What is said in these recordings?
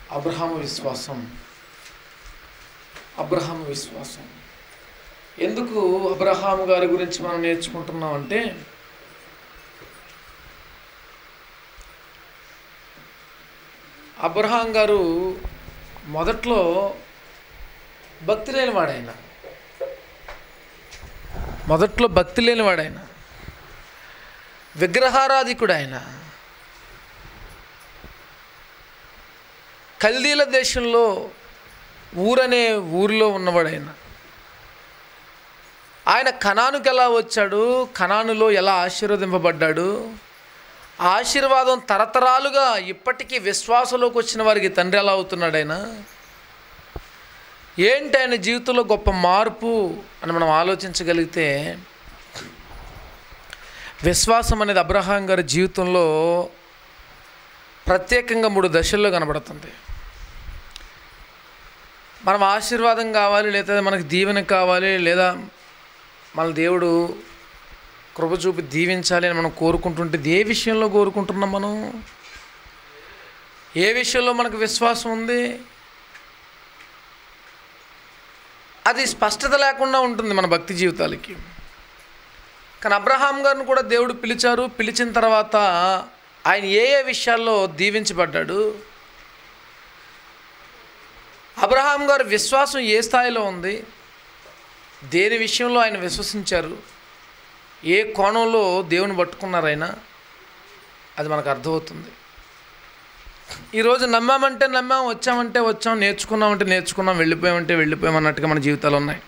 అబ్రహాము విశ్వాసం అబ్రహాము విశ్వాసం ఎందుకు అబ్రహాము గారి గురించి మనం నేర్చుకుంటున్నాం అంటే అబ్రహాం గారు మొదట్లో భక్తి లేనివాడాయన మొదట్లో భక్తి లేనివాడాయన విగ్రహారాధికుడు ఆయన కల్దీల దేశంలో ఊరనే ఊరిలో ఉన్నవాడు ఆయన ఆయన కణానుకి ఎలా వచ్చాడు కణానులో ఎలా ఆశీర్వదింపబడ్డాడు ఆ ఆశీర్వాదం తరతరాలుగా ఇప్పటికీ విశ్వాసంలోకి వచ్చిన వారికి తండ్రి ఎలా అవుతున్నాడు ఆయన ఏంటి ఆయన జీవితంలో గొప్ప మార్పు అని మనం ఆలోచించగలిగితే విశ్వాసం అనేది అబ్రహాం గారి జీవితంలో ప్రత్యేకంగా మూడు దశల్లో కనబడుతుంది మనం ఆశీర్వాదం కావాలి లేదా మనకు దీవెన కావాలి లేదా మన దేవుడు కృప చూపి దీవించాలి అని మనం కోరుకుంటుంటే ఏ విషయంలో కోరుకుంటున్నాం మనం ఏ విషయంలో మనకు విశ్వాసం ఉంది అది స్పష్టత లేకుండా ఉంటుంది మన భక్తి జీవితాలకి కానీ అబ్రహాం గారిని కూడా దేవుడు పిలిచారు పిలిచిన తర్వాత ఆయన ఏ ఏ విషయాల్లో దీవించబడ్డాడు అబ్రహాం గారి విశ్వాసం ఏ స్థాయిలో ఉంది దేని విషయంలో ఆయన విశ్వసించారు ఏ కోణంలో దేవుని పట్టుకున్నారు ఆయన అది మనకు అర్థమవుతుంది ఈరోజు నమ్మామంటే నమ్మాం వచ్చామంటే వచ్చాం నేర్చుకున్నామంటే నేర్చుకున్నాం వెళ్ళిపోయామంటే వెళ్ళిపోయాం అన్నట్టుగా మన జీవితాలు ఉన్నాయి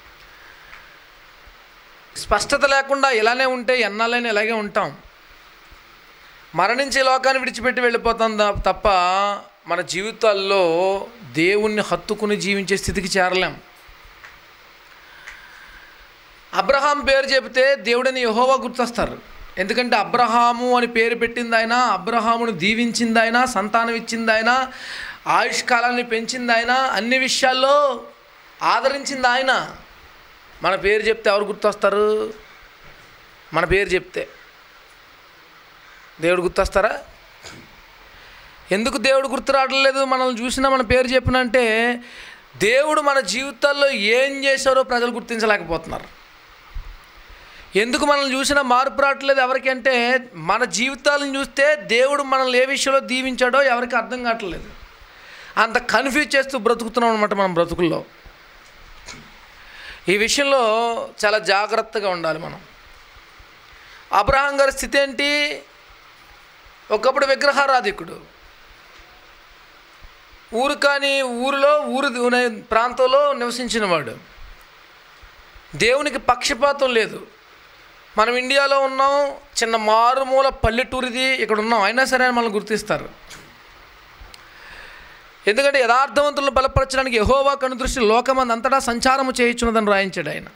స్పష్టత లేకుండా ఇలానే ఉంటే ఎన్నాళ్ళైనా ఇలాగే ఉంటాం మరణించే లోకాన్ని విడిచిపెట్టి వెళ్ళిపోతాం దా- తప్ప మన జీవితాల్లో దేవుణ్ణి హత్తుకుని జీవించే స్థితికి చేరలేం అబ్రహాం పేరు చెబితే దేవుడని యహోవా గుర్తొస్తారు ఎందుకంటే అబ్రహాము అని పేరు పెట్టింది ఆయన అబ్రహామును దీవించింది ఆయన సంతానం ఇచ్చింది ఆయన ఆయుష్కాలాన్ని పెంచింది ఆయన అన్ని విషయాల్లో ఆదరించింది ఆయన మన పేరు చెప్తే ఎవరు గుర్తొస్తారు మన పేరు చెప్తే దేవుడు గుర్తొస్తారా ఎందుకు దేవుడు గుర్తు రావట్లేదు మనల్ని చూసినా మన పేరు చెప్పినంటే దేవుడు మన జీవితాల్లో ఏం చేశారో ప్రజలు గుర్తించలేకపోతున్నారు ఎందుకు మనల్ని చూసినా మార్పు రావట్లేదు ఎవరికి అంటే మన జీవితాలను చూస్తే దేవుడు మనల్ని ఏ విషయంలో దీవించాడో ఎవరికి అర్థం కావట్లేదు అంత కన్ఫ్యూజ్ చేస్తూ బ్రతుకుతున్నాం అనమాట మనం బ్రతుకుల్లో ఈ విషయంలో చాలా జాగ్రత్తగా ఉండాలి మనం అబ్రహాం గారి స్థితి ఏంటి ఒకప్పుడు విగ్రహారాధికుడు ఊరు కాని ఊరిలో ఊరు ఉన్న ప్రాంతంలో నివసించినవాడు దేవునికి పక్షపాతం లేదు మనం ఇండియాలో ఉన్నాం చిన్న మారుమూల పల్లెటూరిది ఇక్కడ ఉన్నాం అయినా సరే ఆయన మనల్ని గుర్తిస్తారు ఎందుకంటే యథార్థవంతులను బలపరచడానికి యహోవా కనుదృష్టి లోకమంది అంతటా సంచారము చేయించున్నదని రాయించాడు ఆయన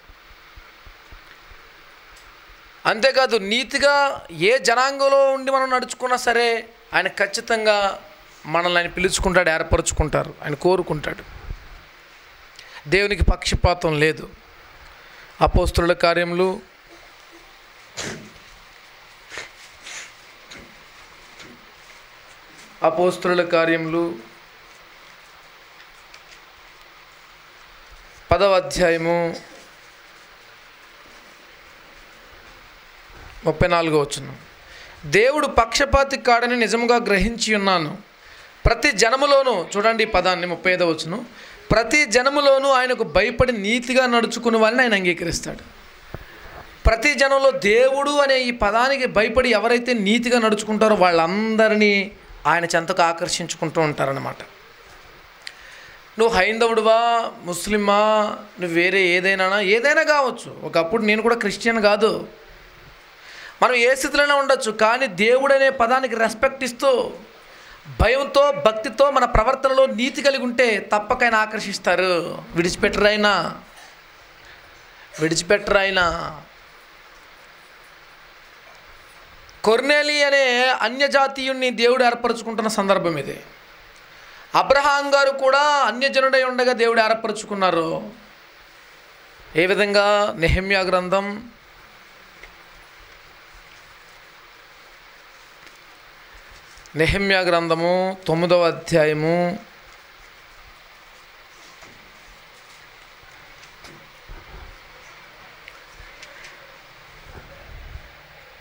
అంతేకాదు నీతిగా ఏ జనాంగంలో ఉండి మనం నడుచుకున్నా సరే ఆయన ఖచ్చితంగా మనల్ని ఆయన పిలుచుకుంటాడు ఏర్పరచుకుంటారు ఆయన కోరుకుంటాడు దేవునికి పక్షపాతం లేదు అపోస్తుల కార్యములు అపోస్తుల కార్యములు పదవ అధ్యాయము ముప్పై నాలుగో వచ్చును దేవుడు పక్షపాతి కాడని నిజముగా గ్రహించి ఉన్నాను ప్రతి జనములోనూ చూడండి ఈ పదాన్ని ముప్పై ఐదో వచ్చును ప్రతి జనములోనూ ఆయనకు భయపడి నీతిగా నడుచుకునే వాళ్ళని ఆయన అంగీకరిస్తాడు ప్రతి జనంలో దేవుడు అనే ఈ పదానికి భయపడి ఎవరైతే నీతిగా నడుచుకుంటారో వాళ్ళందరినీ ఆయన చెంతకు ఆకర్షించుకుంటూ ఉంటారనమాట నువ్వు హైందవుడువా ముస్లిమా నువ్వు వేరే ఏదైనా ఏదైనా కావచ్చు ఒకప్పుడు నేను కూడా క్రిస్టియన్ కాదు మనం ఏ స్థితిలోనే ఉండొచ్చు కానీ దేవుడు అనే పదానికి రెస్పెక్ట్ ఇస్తూ భయంతో భక్తితో మన ప్రవర్తనలో నీతి కలిగి ఉంటే తప్పకైనా ఆకర్షిస్తారు విడిచిపెట్టరైనా విడిచిపెట్టరైనా కొర్నేలి అనే అన్యజాతీయుణ్ణి దేవుడు ఏర్పరచుకుంటున్న సందర్భం ఇది అబ్రహాం గారు కూడా అన్యజనుడై ఉండగా దేవుడు ఏర్పరచుకున్నారు ఏ విధంగా నెహమ్యా గ్రంథం నెహమ్యా గ్రంథము తొమ్మిదవ అధ్యాయము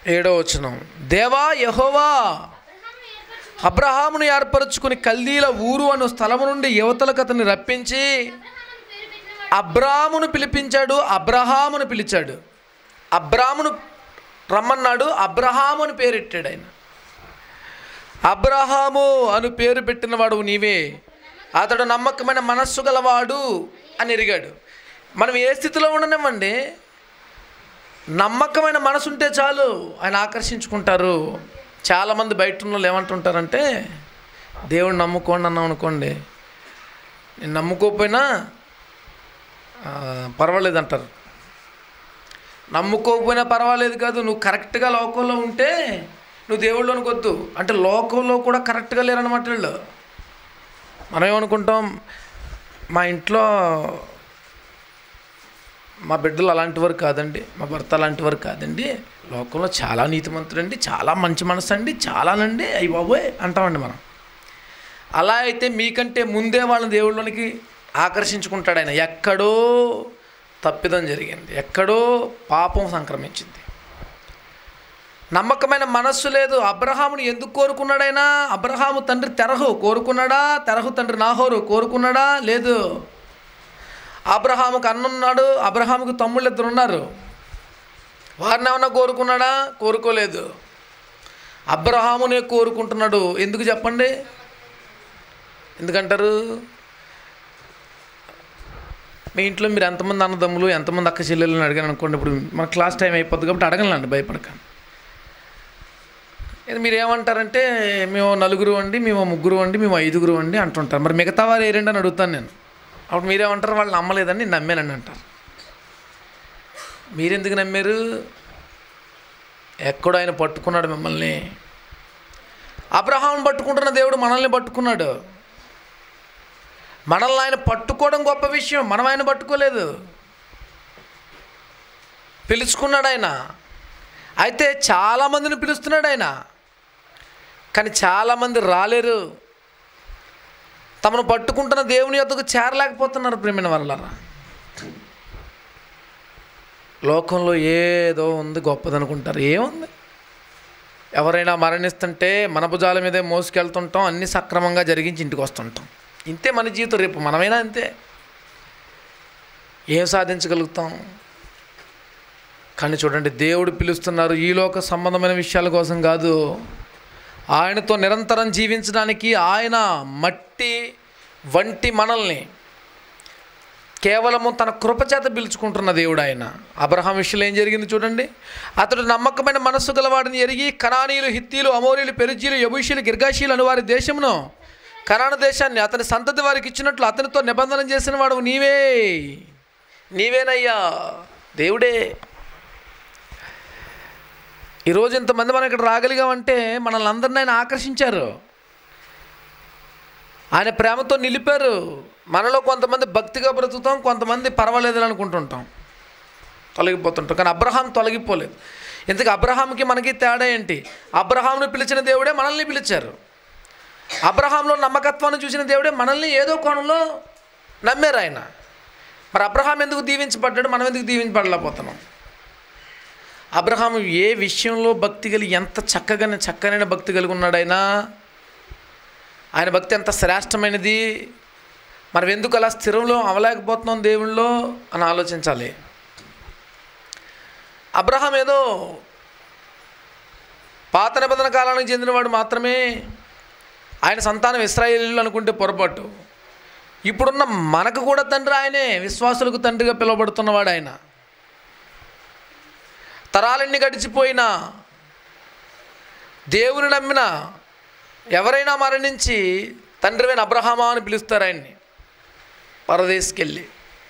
ఏడో వచనం దేవా యహోవా అబ్రహామును ఏర్పరచుకుని కల్దీల ఊరు అను స్థలము నుండి యువతలకు అతన్ని రప్పించి అబ్రామును పిలిపించాడు అబ్రహామును పిలిచాడు అబ్రామును రమ్మన్నాడు అబ్రహాము అని పేరెట్టాడు ఆయన అబ్రహాము అను పేరు పెట్టినవాడు నీవే అతడు నమ్మకమైన మనస్సు గలవాడు అని ఎరిగాడు మనం ఏ స్థితిలో ఉండనివ్వండి నమ్మకమైన మనసు ఉంటే చాలు ఆయన ఆకర్షించుకుంటారు చాలామంది బయట ఉన్న వాళ్ళు ఏమంటుంటారంటే దేవుడు నమ్ముకోండి అన్నాం అనుకోండి నేను నమ్ముకోకపోయినా ఆ, పర్వాలేదు అంటారు నమ్ముకోకపోయినా పర్వాలేదు కాదు నువ్వు కరెక్ట్గా లోకంలో ఉంటే నువ్వు దేవుళ్ళలోనికి వద్దు అంటే లోకంలో కూడా కరెక్ట్గా లేరన్నమాట వీళ్ళు మనం ఏమనుకుంటాం మా ఇంట్లో మా బిడ్డలు అలాంటి వారు కాదండి మా భర్త అలాంటి వారు కాదండి లోకంలో చాలా నీతిమంతుడండి చాలా మంచి మనసు అండి చాలానండి అయ్యి బాబోయ్ అంటామండి మనం అలా అయితే మీకంటే ముందే వాళ్ళని దేవుళ్ళలోనికి ఆకర్షించుకుంటాడు ఆయన ఎక్కడో తప్పిదం జరిగింది ఎక్కడో పాపం సంక్రమించింది నమ్మకమైన మనస్సు లేదు అబ్రహాముని ఎందుకు కోరుకున్నాడైనా అబ్రహాము తండ్రి తెరహు కోరుకున్నాడా తెరహు తండ్రి నాహోరు కోరుకున్నాడా లేదు అబ్రహాముకు అన్నున్నాడు అబ్రహాముకు తమ్ముళ్ళు ఇద్దరు ఉన్నారు వారిని ఏమన్నా కోరుకున్నాడా కోరుకోలేదు అబ్రహామునే కోరుకుంటున్నాడు ఎందుకు చెప్పండి ఎందుకంటారు మీ ఇంట్లో మీరు ఎంతమంది అన్నదమ్ములు ఎంతమంది అక్క చెల్లెలను అడిగాను అనుకోండి ఇప్పుడు మన క్లాస్ టైం అయిపోద్ది కాబట్టి అడగలండి భయపడకండి ఇది మీరు ఏమంటారంటే మేము నలుగురు అండి మేము ముగ్గురు అండి మేము ఐదుగురు అండి అంటుంటారు మరి మిగతా వారు ఏ రెండు అని అడుగుతాను నేను అప్పుడు మీరేమంటారు వాళ్ళు నమ్మలేదని నేను నమ్మానని అంటారు మీరెందుకు నమ్మారు ఎక్కడో ఆయన పట్టుకున్నాడు మిమ్మల్ని అబ్రహాం పట్టుకుంటున్న దేవుడు మనల్ని పట్టుకున్నాడు మనల్ని ఆయన పట్టుకోవడం గొప్ప విషయం మనం ఆయన పట్టుకోలేదు పిలుచుకున్నాడు ఆయన అయితే చాలామందిని పిలుస్తున్నాడు ఆయన కానీ చాలామంది రాలేరు తమను పట్టుకుంటున్న దేవుని యొద్దకు చేరలేకపోతున్నారు ప్రేమిన వల్ల లోకంలో ఏదో ఉంది గొప్పదనుకుంటారు ఏముంది ఎవరైనా మరణిస్తుంటే మన భుజాల మీదే మోసుకెళ్తుంటాం అన్ని సక్రమంగా జరిగించి ఇంటికి వస్తుంటాం ఇంతే మన జీవితం రేపు మనమైనా అంతే ఏం సాధించగలుగుతాం కానీ చూడండి దేవుడు పిలుస్తున్నారు ఈ లోక సంబంధమైన విషయాల కోసం కాదు ఆయనతో నిరంతరం జీవించడానికి ఆయన మట్టి వంటి మనల్ని కేవలము తన కృపచేత పిలుచుకుంటున్న దేవుడు ఆయన అబ్రహాం విషయంలో ఏం జరిగింది చూడండి అతడు నమ్మకమైన మనస్సు గలవాడిని ఎరిగి కనానీయులు హిత్తీలు అమోరీలు పెరుజీలు యబుషీలు గిర్గాషీలు అను వారి దేశమును కనాన దేశాన్ని అతని సంతతి వారికి ఇచ్చినట్లు అతనితో నిబంధన చేసిన వాడు నీవే నీవేనయ్యా దేవుడే ఈరోజు ఇంతమంది మనం ఇక్కడ రాగలిగామంటే మనల్ని అందరిని ఆయన ఆకర్షించారు ఆయన ప్రేమతో నిలిపారు మనలో కొంతమంది భక్తిగా బ్రతుకుతాం కొంతమంది పర్వాలేదని అనుకుంటుంటాం తొలగిపోతుంటాం కానీ అబ్రహాం తొలగిపోలేదు ఇంతకు అబ్రహాంకి మనకి తేడా ఏంటి అబ్రహాంను పిలిచిన దేవుడే మనల్ని పిలిచారు అబ్రహాంలో నమ్మకత్వాన్ని చూసిన దేవుడే మనల్ని ఏదో కోణంలో నమ్మారు ఆయన మరి అబ్రహాం ఎందుకు దీవించబడ్డాడు మనం ఎందుకు దీవించబడలేకపోతున్నాం అబ్రహాం ఏ విషయంలో భక్తి కలిగి ఎంత చక్కగా చక్కనైన భక్తి కలిగి ఉన్నాడు ఆయన ఆయన భక్తి ఎంత శ్రేష్టమైనది మనం ఎందుకు అలా స్థిరంలో అవలేకపోతున్నాం దేవుళ్ళలో అని ఆలోచించాలి అబ్రహాం ఏదో పాత నిబంధన కాలానికి చెందినవాడు మాత్రమే ఆయన సంతానం ఇస్రాయేలీలు అనుకుంటే పొరపాటు ఇప్పుడున్న మనకు కూడా తండ్రి ఆయనే విశ్వాసులకు తండ్రిగా పిలువబడుతున్నవాడు ఆయన తరాలన్నీ గడిచిపోయినా దేవుని నమ్మిన ఎవరైనా మరణించి తండ్రివైన అబ్రహామా అని పిలుస్తారు ఆయన్ని పరదేశకెళ్ళి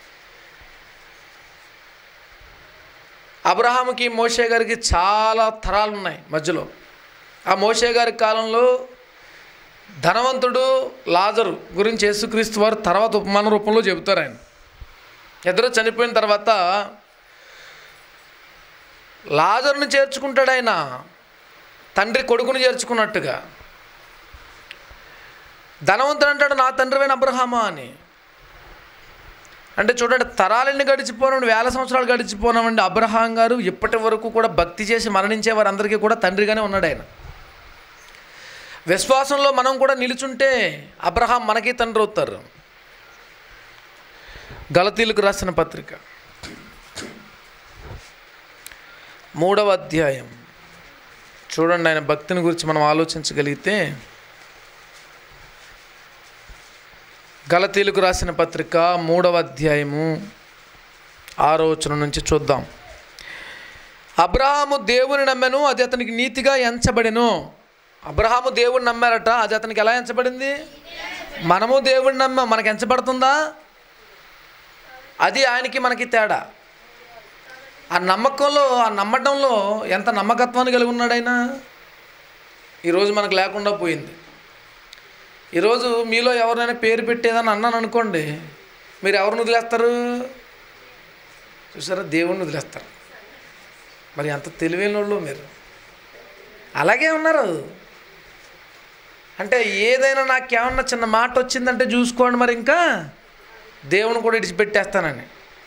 అబ్రహాముకి మోషే గారికి చాలా తరాలు ఉన్నాయి మధ్యలో ఆ మోషే గారి కాలంలో ధనవంతుడు లాజరు గురించి యేసుక్రీస్తు వారు తర్వాత ఉపమాన రూపంలో చెబుతారు ఆయన ఇద్దరు చనిపోయిన తర్వాత లాజరుని చేర్చుకుంటాడు ఆయన తండ్రి కొడుకుని చేర్చుకున్నట్టుగా ధనవంతుడు అంటాడు నా తండ్రివైన అబ్రహామా అని అంటే చూడండి తరాలన్నీ గడిచిపోయిన వేల సంవత్సరాలు గడిచిపోయినామండి అబ్రహాం గారు ఇప్పటి వరకు కూడా భక్తి చేసి మరణించే వారందరికీ కూడా తండ్రిగానే ఉన్నాడు ఆయన విశ్వాసంలో మనం కూడా నిలుచుంటే అబ్రహాం మనకి తండ్రి అవుతారు గలతీలకు రాసిన పత్రిక మూడవ అధ్యాయం చూడండి ఆయన భక్తిని గురించి మనం ఆలోచించగలిగితే గలతీలకు రాసిన పత్రిక మూడవ అధ్యాయము ఆరో వచనం నుంచి చూద్దాం అబ్రహాము దేవుని నమ్మెను అది అతనికి నీతిగా ఎంచబడెను అబ్రహాము దేవుని నమ్మారట అది అతనికి ఎలా ఎంచబడింది మనము దేవుడిని నమ్మాం మనకి ఎంచబడుతుందా అది ఆయనకి మనకి తేడా ఆ నమ్మకంలో ఆ నమ్మటంలో ఎంత నమ్మకత్వాన్ని కలిగి ఉన్నాడు ఆయన ఈరోజు మనకు లేకుండా పోయింది ఈరోజు మీలో ఎవరినైనా పేరు పెట్టేదని అన్నాను అనుకోండి మీరు ఎవరిని వదిలేస్తారు చూసారా దేవుణ్ణి వదిలేస్తారు మరి ఎంత తెలివైన వాళ్ళు మీరు అలాగే ఉన్నారు అంటే ఏదైనా నాకేమన్నా చిన్న మాట వచ్చిందంటే చూసుకోండి మరి ఇంకా దేవుని కూడా ఇడిచిపెట్టేస్తానని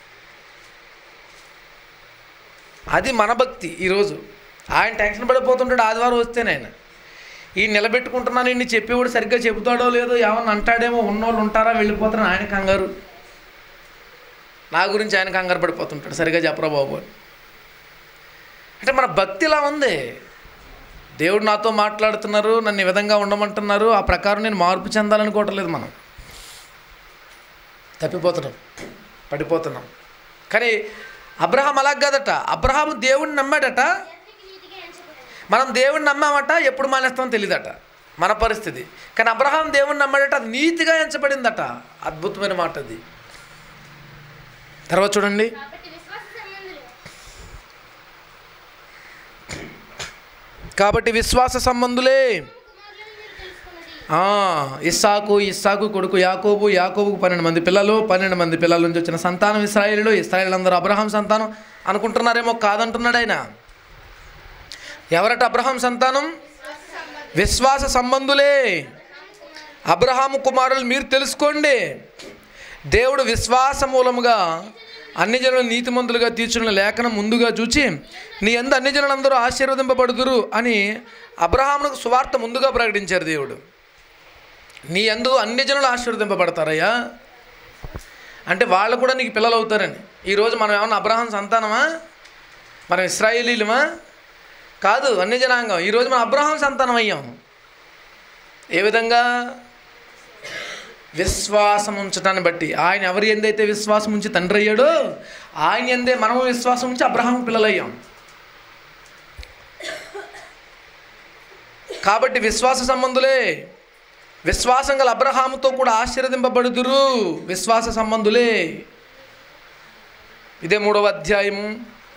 అది మన భక్తి ఈరోజు ఆయన టెన్షన్ పడిపోతుంటాడు ఆదివారం వస్తేనే ఆయన ఈ నిలబెట్టుకుంటున్నాను ఇన్ని చెప్పేవాడు సరిగ్గా చెబుతాడో లేదో ఏమన్నా అంటాడేమో ఉన్నోళ్ళు ఉంటారా వెళ్ళిపోతారని ఆయన కంగారు నా గురించి ఆయన కంగారు పడిపోతుంటాడు సరిగ్గా చెప్పరా బాబు అని అంటే మన భక్తి ఇలా ఉంది దేవుడు నాతో మాట్లాడుతున్నారు నన్ను ఈ విధంగా ఉండమంటున్నారు ఆ ప్రకారం నేను మార్పు చెందాలనుకోవటం లేదు మనం తప్పిపోతున్నాం పడిపోతున్నాం కానీ అబ్రహాం అలా కాదట అబ్రహాం దేవుడిని నమ్మాడట మనం దేవుడిని నమ్మామట ఎప్పుడు మానేస్తామో తెలియదట మన పరిస్థితి కానీ అబ్రహాం దేవుడిని నమ్మాడట అది నీతిగా ఎంచబడిందట అద్భుతమైన మాట అది తర్వాత చూడండి కాబట్టి విశ్వాస సంబంధులు కాబట్టి విశ్వాస సంబంధులే కుమారులను మీరు తెలుసుకున్నది ఆ, ఇస్సాకు ఇస్సాకు కొడుకు యాకోబు యాకోబుకు పన్నెండు మంది పిల్లలు పన్నెండు మంది పిల్లల నుంచి వచ్చిన సంతానం ఇస్రాయేలు ఇస్రాయేల్ అందరూ అబ్రహాం సంతానం అనుకుంటున్నారేమో కాదంటున్నాడు ఆయన ఎవరట అబ్రహాం సంతానం విశ్వాస సంబంధులే అబ్రహాము కుమారులు మీరు తెలుసుకోండి దేవుడు విశ్వాస మూలముగా అన్ని జనులు నీతిమంతులుగా తీర్చున్న లేఖనం ముందుగా చూచి నీ ఎందు అన్ని జనులందరూ ఆశీర్వదింపబడుదురు అని అబ్రహామునకు సువార్త ముందుగా ప్రకటించారు దేవుడు నీ ఎందు అన్ని జనులు ఆశీర్వదింపబడతారయ్యా అంటే వాళ్ళు కూడా నీకు పిల్లలు అవుతారని ఈరోజు మనం ఏమన్నా అబ్రహాం సంతానమా మనం ఇస్రాయేలీలమా కాదు అన్ని జనాంగం ఈరోజు మనం అబ్రహాం సంతానం అయ్యాం ఏ విధంగా విశ్వాసం ఉంచడాన్ని బట్టి ఆయన ఎవరి ఎందైతే విశ్వాసం ఉంచి తండ్రి అయ్యాడో ఆయన ఎందే మనము విశ్వాసం ఉంచి అబ్రహాం పిల్లలయ్యాం కాబట్టి విశ్వాస సంబంధులే విశ్వాసం గల అబ్రహాముతో కూడా ఆశీర్వదింపబడుదురు విశ్వాస సంబంధులే ఇదే మూడవ అధ్యాయము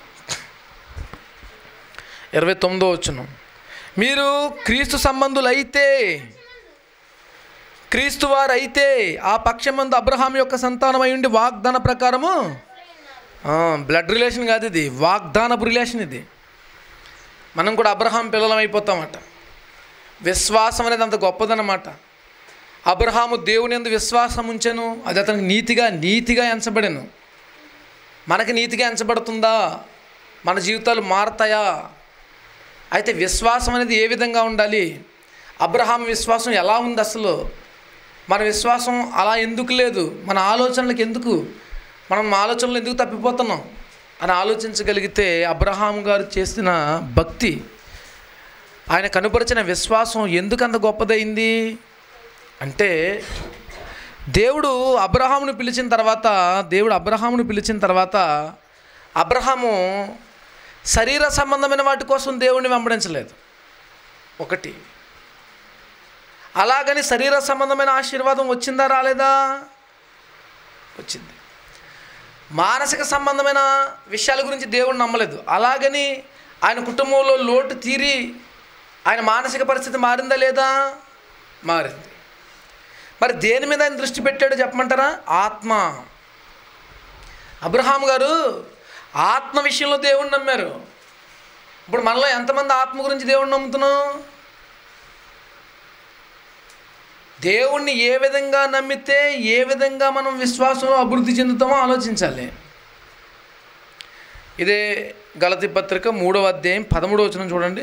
ఇరవై తొమ్మిదో వచ్చును మీరు క్రీస్తు సంబంధులైతే క్రీస్తు వారు అయితే ఆ పక్షమందు అబ్రహాం యొక్క సంతానమై ఉండి వాగ్దాన ప్రకారము బ్లడ్ రిలేషన్ కాదు ఇది వాగ్దానపు రిలేషన్ ఇది మనం కూడా అబ్రహాం పిల్లలం అయిపోతామట విశ్వాసం అనేది అంత గొప్పదన్నమాట అబ్రహాము దేవుని ఎందు విశ్వాసం ఉంచెను అది అతనికి నీతిగా నీతిగా ఎంచబడెను మనకి నీతిగా ఎంచబడుతుందా మన జీవితాలు మారతాయా అయితే విశ్వాసం అనేది ఏ విధంగా ఉండాలి అబ్రహాం విశ్వాసం ఎలా ఉంది అసలు మన విశ్వాసం అలా ఎందుకు లేదు మన ఆలోచనలకు ఎందుకు మనం ఆలోచనలు ఎందుకు తప్పిపోతున్నాం అని ఆలోచించగలిగితే అబ్రహాం గారు చేసిన భక్తి ఆయన కనుపరిచిన విశ్వాసం ఎందుకు అంత గొప్పదైంది అంటే దేవుడు అబ్రహామును పిలిచిన తర్వాత దేవుడు అబ్రహామును పిలిచిన తర్వాత అబ్రహాము శరీర సంబంధమైన వాటి కోసం దేవుణ్ణి వెంబడించలేదు ఒకటి అలాగని శరీర సంబంధమైన ఆశీర్వాదం వచ్చిందా రాలేదా వచ్చింది మానసిక సంబంధమైన విషయాల గురించి దేవుడు నమ్మలేదు అలాగని ఆయన కుటుంబంలో లోటు తీరి ఆయన మానసిక పరిస్థితి మారిందా లేదా మారింది మరి దేని మీద ఆయన దృష్టి పెట్టాడో చెప్పమంటారా ఆత్మ అబ్రహాం గారు ఆత్మ విషయంలో దేవుణ్ణి నమ్మారు ఇప్పుడు మనలో ఎంతమంది ఆత్మ గురించి దేవుణ్ణి నమ్ముతున్నాం దేవుణ్ణి ఏ విధంగా నమ్మితే ఏ విధంగా మనం విశ్వాసంలో అభివృద్ధి చెందుతామో ఆలోచించాలి ఇదే గలతి పత్రిక మూడవ అధ్యాయం పదమూడవ వచనం చూడండి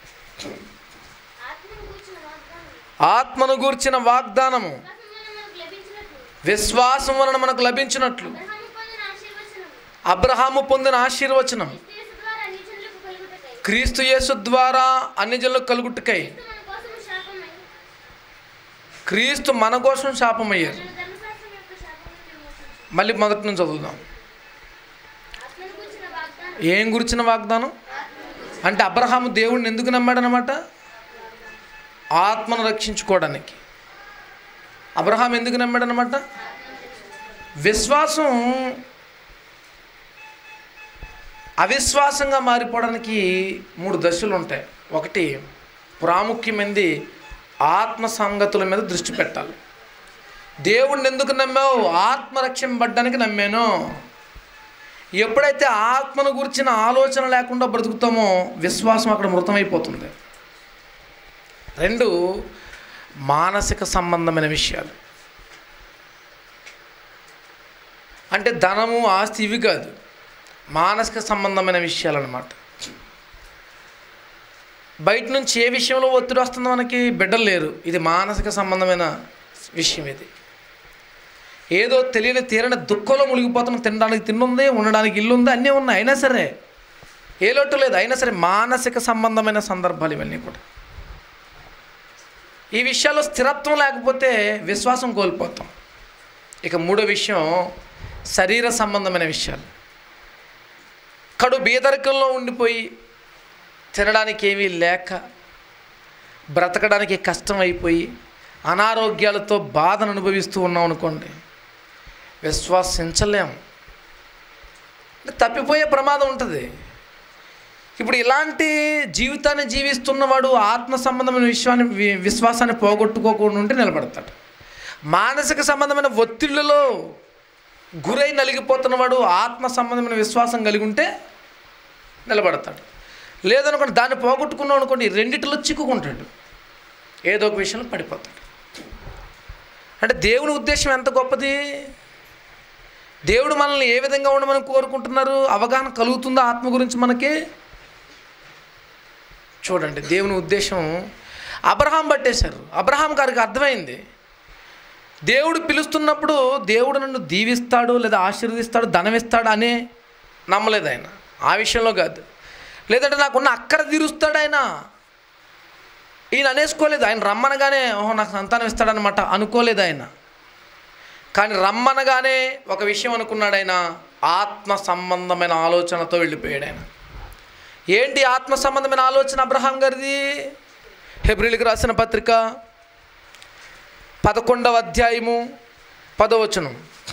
ఆత్మను కూర్చున్న వాగ్దానం ఆత్మను గూర్చిన వాగ్దానము విశ్వాసం వలన మనకు లభించినట్లు విశ్వాసం వలన మనకు లభించినట్లు అబ్రహాము పొందిన ఆశీర్వచనం అబ్రహాము పొందిన ఆశీర్వచనం క్రీస్తు యేసు ద్వారా అన్ని జనులకు క్రీస్తు యేసు ద్వారా అన్ని జనులకు కలుగుటకై కలుగుటకై క్రీస్తు మన కోసం శాపమై క్రీస్తు మన కోసం శాపమయ్యారు మన ధర్మశాస్త్రం యొక్క శాపమును విమోచించు మళ్ళీ మొదటి నుంచి చదువుదాం ఆత్మను కూర్చున్న వాగ్దానం ఏం గురించిన వాగ్దానం అంటే అబ్రహాము దేవుడిని ఎందుకు నమ్మాడనమాట ఆత్మను రక్షించుకోవడానికి అబ్రహాం ఎందుకు నమ్మాడనమాట విశ్వాసం అవిశ్వాసంగా మారిపోవడానికి మూడు దశలు ఉంటాయి ఒకటి ప్రాముఖ్యమైనది ఆత్మ సంగతుల మీద దృష్టి పెట్టాలి దేవుణ్ణి ఎందుకు నమ్మావు ఆత్మ రక్షింపబడ్డానికి నమ్మాను ఎప్పుడైతే ఆత్మను గురించిన ఆలోచన లేకుండా బ్రతుకుతామో విశ్వాసం అక్కడ మృతమైపోతుంది రెండు మానసిక సంబంధమైన విషయాలు అంటే ధనము ఆస్తి ఇవి కాదు మానసిక సంబంధమైన విషయాలు అన్నమాట బయట నుంచి ఏ విషయంలో ఒత్తిడి వస్తుందో మనకి బిడ్డలు లేరు ఇది మానసిక సంబంధమైన విషయం ఇది ఏదో తెలియని తీరని దుఃఖంలో మునిగిపోతున్నాం తినడానికి తిన్నుంది ఉండడానికి ఇల్లు ఉంది అన్నీ ఉన్నాయి అయినా సరే ఏ లోటు లేదు అయినా సరే మానసిక సంబంధమైన సందర్భాలు ఇవన్నీ కూడా ఈ విషయాల్లో స్థిరత్వం లేకపోతే విశ్వాసం కోల్పోతాం ఇక మూడో విషయం శరీర సంబంధమైన విషయాలు కడు బీదరికంలో ఉండిపోయి తినడానికి ఏమీ లేక బ్రతకడానికి కష్టం అయిపోయి అనారోగ్యాలతో బాధను అనుభవిస్తూ ఉన్నాం అనుకోండి విశ్వాసించలేం తప్పిపోయే ప్రమాదం ఉంటుంది ఇప్పుడు ఇలాంటి జీవితాన్ని జీవిస్తున్నవాడు ఆత్మ సంబంధమైన విశ్వాన్ని వి- విశ్వాసాన్ని పోగొట్టుకోకుండా ఉంటే నిలబడతాడు మానసిక సంబంధమైన ఒత్తిళ్లలో గురై నలిగిపోతున్నవాడు ఆత్మ సంబంధమైన విశ్వాసం కలిగి ఉంటే నిలబడతాడు లేదనుకోండి దాన్ని పోగొట్టుకున్నాం అనుకోండి ఈ రెండిటిలో చిక్కుకుంటాడు ఏదో ఒక విషయంలో పడిపోతాడు అంటే దేవుని ఉద్దేశం ఎంత గొప్పది దేవుడు మనల్ని ఏ విధంగా ఉండమని కోరుకుంటున్నారు అవగాహన కలుగుతుందా ఆత్మ గురించి మనకి చూడండి దేవుని ఉద్దేశం అబ్రహాం పట్టేశారు అబ్రహాం గారికి అర్థమైంది దేవుడు పిలుస్తున్నప్పుడు దేవుడు నన్ను దీవిస్తాడు లేదా ఆశీర్వదిస్తాడు ధనం ఇస్తాడు అనే నమ్మలేదు ఆయన ఆ విషయంలో కాదు లేదంటే నాకున్న అక్కర తీరుస్తాడు ఆయన ఈయన అనేసుకోలేదు ఆయన రమ్మనగానే ఓహో నాకు సంతానం ఇస్తాడనమాట అనుకోలేదు ఆయన కానీ రమ్మనగానే ఒక విషయం అనుకున్నాడు ఆయన ఆత్మ సంబంధమైన ఆలోచనతో వెళ్ళిపోయాడు ఆయన ఏంటి ఆత్మ సంబంధమైన ఆలోచన అబ్రహాం గారిది హెబ్రిల్కి రాసిన పత్రిక పదకొండవ అధ్యాయము పదవచనం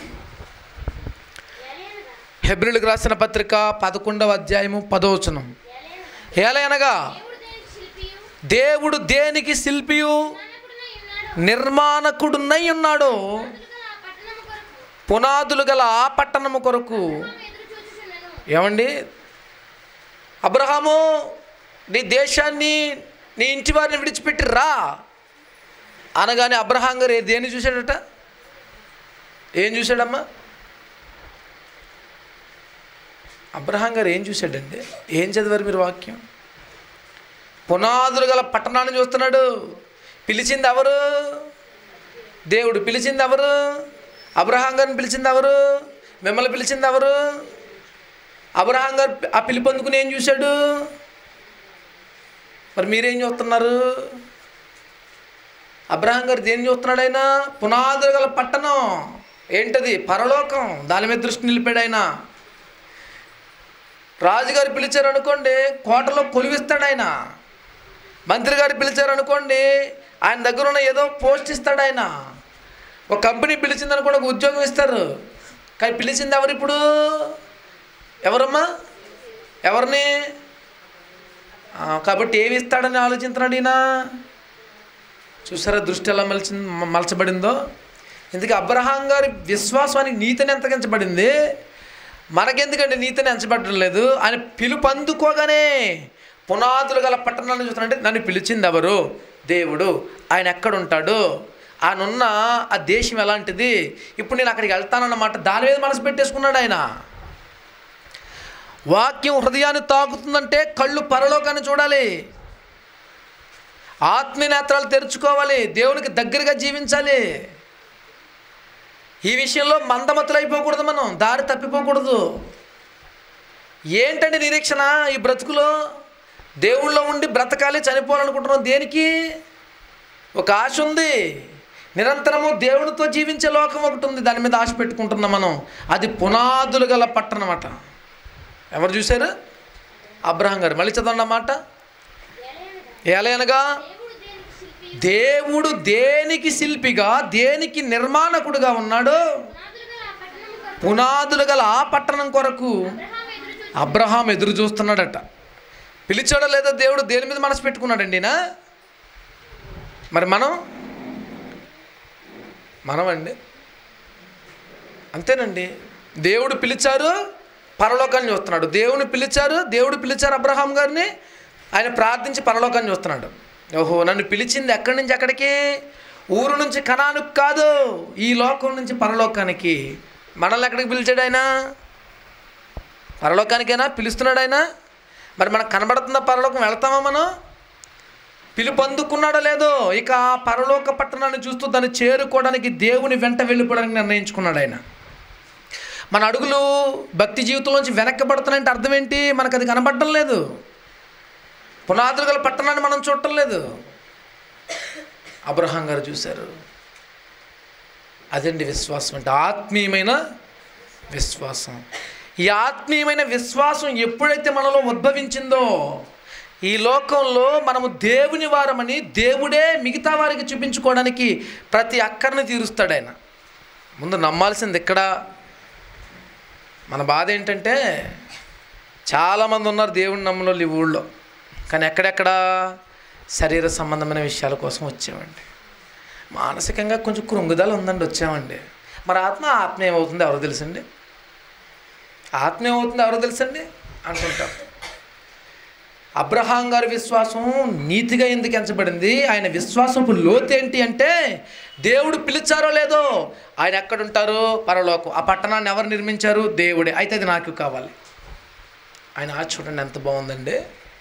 ఎలయనగా హెబ్రిల్కి రాసిన పత్రిక పదకొండవ అధ్యాయము పదవచనం ఎలయనగా ఏలయనగా దేవుడు దేనికి శిల్పియు దేవుడు దేనికి శిల్పియు నిర్మాణకుడునై ఉన్నాడు నిర్మాణకుడునై ఉన్నాడు పునాదులు గల ఆ పట్టణము కొరకు పునాదులు గల ఆ పట్టణము కొరకు మనం ఎదురు చూచుచున్నాను ఏమండి అబ్రహాము నీ దేశాన్ని నీ ఇంటి వారిని విడిచిపెట్టి రా అనగానే అబ్రహాం గారు ఏ- దేన్ని చూశాడట ఏం చూశాడమ్మా అబ్రహాం గారు ఏం చూశాడండి ఏం చదివారు మీరు వాక్యం పునాదులు గల పట్టణాన్ని చూస్తున్నాడు పిలిచింది ఎవరు దేవుడు పిలిచింది ఎవరు అబ్రహాం గారిని పిలిచింది ఎవరు మిమ్మల్ని పిలిచింది ఎవరు అబ్రహాం గారు ఆ పిలుపు అందుకుని ఏం చూశాడు మరి మీరేం చూస్తున్నారు అబ్రహాం గారు దేన్ని చూస్తున్నాడు ఆయన పునాదులు గల పట్టణం ఏంటది పరలోకం దాని మీద దృష్టి నిలిపాడు ఆయన రాజుగారు పిలిచారు అనుకోండి కోటలో కొలువిస్తాడు ఆయన మంత్రి గారు పిలిచారు అనుకోండి ఆయన దగ్గర ఉన్న ఏదో పోస్ట్ ఇస్తాడు ఆయన ఒక కంపెనీ పిలిచింది అనుకోండి ఒక ఉద్యోగం ఇస్తారు కానీ పిలిచింది ఎవరు ఇప్పుడు ఎవరమ్మా ఎవరిని ఆ, కాబట్టి ఏమి ఇస్తాడని ఆలోచించినాడు ఈయన చూసారా దృష్టి ఎలా మలిచి మలచబడిందో ఇందుకే అబ్రహాం గారి విశ్వాసానికి నీతిని ఎంతకించబడింది మనకెందుకంటే నీతిని ఎంచబడడం లేదు ఆయన పిలుపు అందుకోగానే పునాదులు గల పట్టణాన్ని చూస్తున్నాడంటే నన్ను పిలిచింది ఎవరు దేవుడు ఆయన ఎక్కడుంటాడు ఆయనున్న ఆ దేశం ఎలాంటిది ఇప్పుడు నేను అక్కడికి వెళ్తానన్నమాట దాని మీద మనసు పెట్టేసుకున్నాడు ఆయన వాక్యం హృదయాన్ని తాకుతుందంటే కళ్ళు పరలోకాన్ని చూడాలి ఆత్మీయ నేత్రాలు తెరుచుకోవాలి దేవునికి దగ్గరగా జీవించాలి ఈ విషయంలో మందమతులు అయిపోకూడదు మనం దారి తప్పిపోకూడదు ఏంటండి నిరీక్షణ ఈ బ్రతుకులో దేవుళ్ళో ఉండి బ్రతకాలి చనిపోవాలనుకుంటున్నాం దేనికి ఒక ఆశ ఉంది నిరంతరము దేవునితో జీవించే లోకం ఒకటి ఉంది దాని మీద ఆశ పెట్టుకుంటున్నాం మనం అది పునాదులు గల పట్టణం అట ఎవరు చూశారు అబ్రహం గారు మళ్ళీ చదవండి అన్నమాట ఏలయనగా దేవుడు దేనికి దేవుడు దేనికి శిల్పియు శిల్పిగా దేనికి నిర్మాణకుడుగా ఉన్నాడు పునాదులు గల ఆ పునాదులు గల ఆ పట్టణం పట్టణము కొరకు కొరకు అబ్రహాము అబ్రహాం ఎదురు చూచి ఎదురు చూస్తున్నాడట పిలిచాడో లేదో దేవుడు దేని మీద మనసు పెట్టుకున్నాడండి ఈయన? మరి మనం మనమండి అంతేనండి దేవుడు పిలిచారు పరలోకాన్ని చూస్తున్నాడు దేవుని పిలిచారు దేవుడు పిలిచారు అబ్రహాం గారిని ఆయన ప్రార్థించి పరలోకాన్ని చూస్తున్నాడు ఓహో నన్ను పిలిచింది ఎక్కడి నుంచి ఎక్కడికి ఊరు నుంచి కణానికి కాదు ఈ లోకం నుంచి పరలోకానికి మనల్ని ఎక్కడికి పిలిచాడు ఆయన పరలోకానికైనా పిలుస్తున్నాడు ఆయన మరి మనకు కనబడుతుందా పరలోకం వెళ్తామా మనం పిలుపు అందుకున్నాడో లేదో ఇక ఆ పరలోక పట్టణాన్ని చూస్తూ దాన్ని చేరుకోవడానికి దేవుని వెంట వెళ్ళిపోవడానికి నిర్ణయించుకున్నాడు ఆయన మన అడుగులు భక్తి జీవితంలోంచి వెనక్కబడుతున్నాయంటే అర్థం ఏంటి మనకు అది కనబడడం లేదు పునాదులు గల పట్టణాన్ని మనం చూడటం లేదు అబ్రహాం గారు చూశారు అదండి విశ్వాసం అంటే ఆత్మీయమైన విశ్వాసం ఈ ఆత్మీయమైన విశ్వాసం ఎప్పుడైతే మనలో ఉద్భవించిందో ఈ లోకంలో మనము దేవుని వారమని దేవుడే మిగతా వారికి చూపించుకోవడానికి ప్రతి అక్కర్ని తీరుస్తాడు ఆయన ముందు నమ్మాల్సింది ఇక్కడ మన బాధ ఏంటంటే చాలామంది ఉన్నారు దేవుని నమ్మలో ఈ ఊళ్ళో కానీ ఎక్కడెక్కడ శరీర సంబంధమైన విషయాల కోసం వచ్చామండి మానసికంగా కొంచెం కృంగుదల ఉందండి వచ్చామండి మరి ఆత్మ ఆత్మ ఏమవుతుంది ఎవరో తెలుసండి ఆత్మ ఏమవుతుంది ఎవరో తెలుసండి అంటుంటాం అబ్రహాం గారి విశ్వాసం నీతిగా ఎందుకు ఎంచబడింది ఆయన విశ్వాసపు లోతు ఏంటి అంటే దేవుడు పిలిచారో లేదో ఆయన ఎక్కడుంటారు పరలోకం ఆ పట్టణాన్ని ఎవరు నిర్మించారు దేవుడే అయితే అది నాకు కావాలి ఆయన ఆశ చూడండి ఎంత బాగుందండి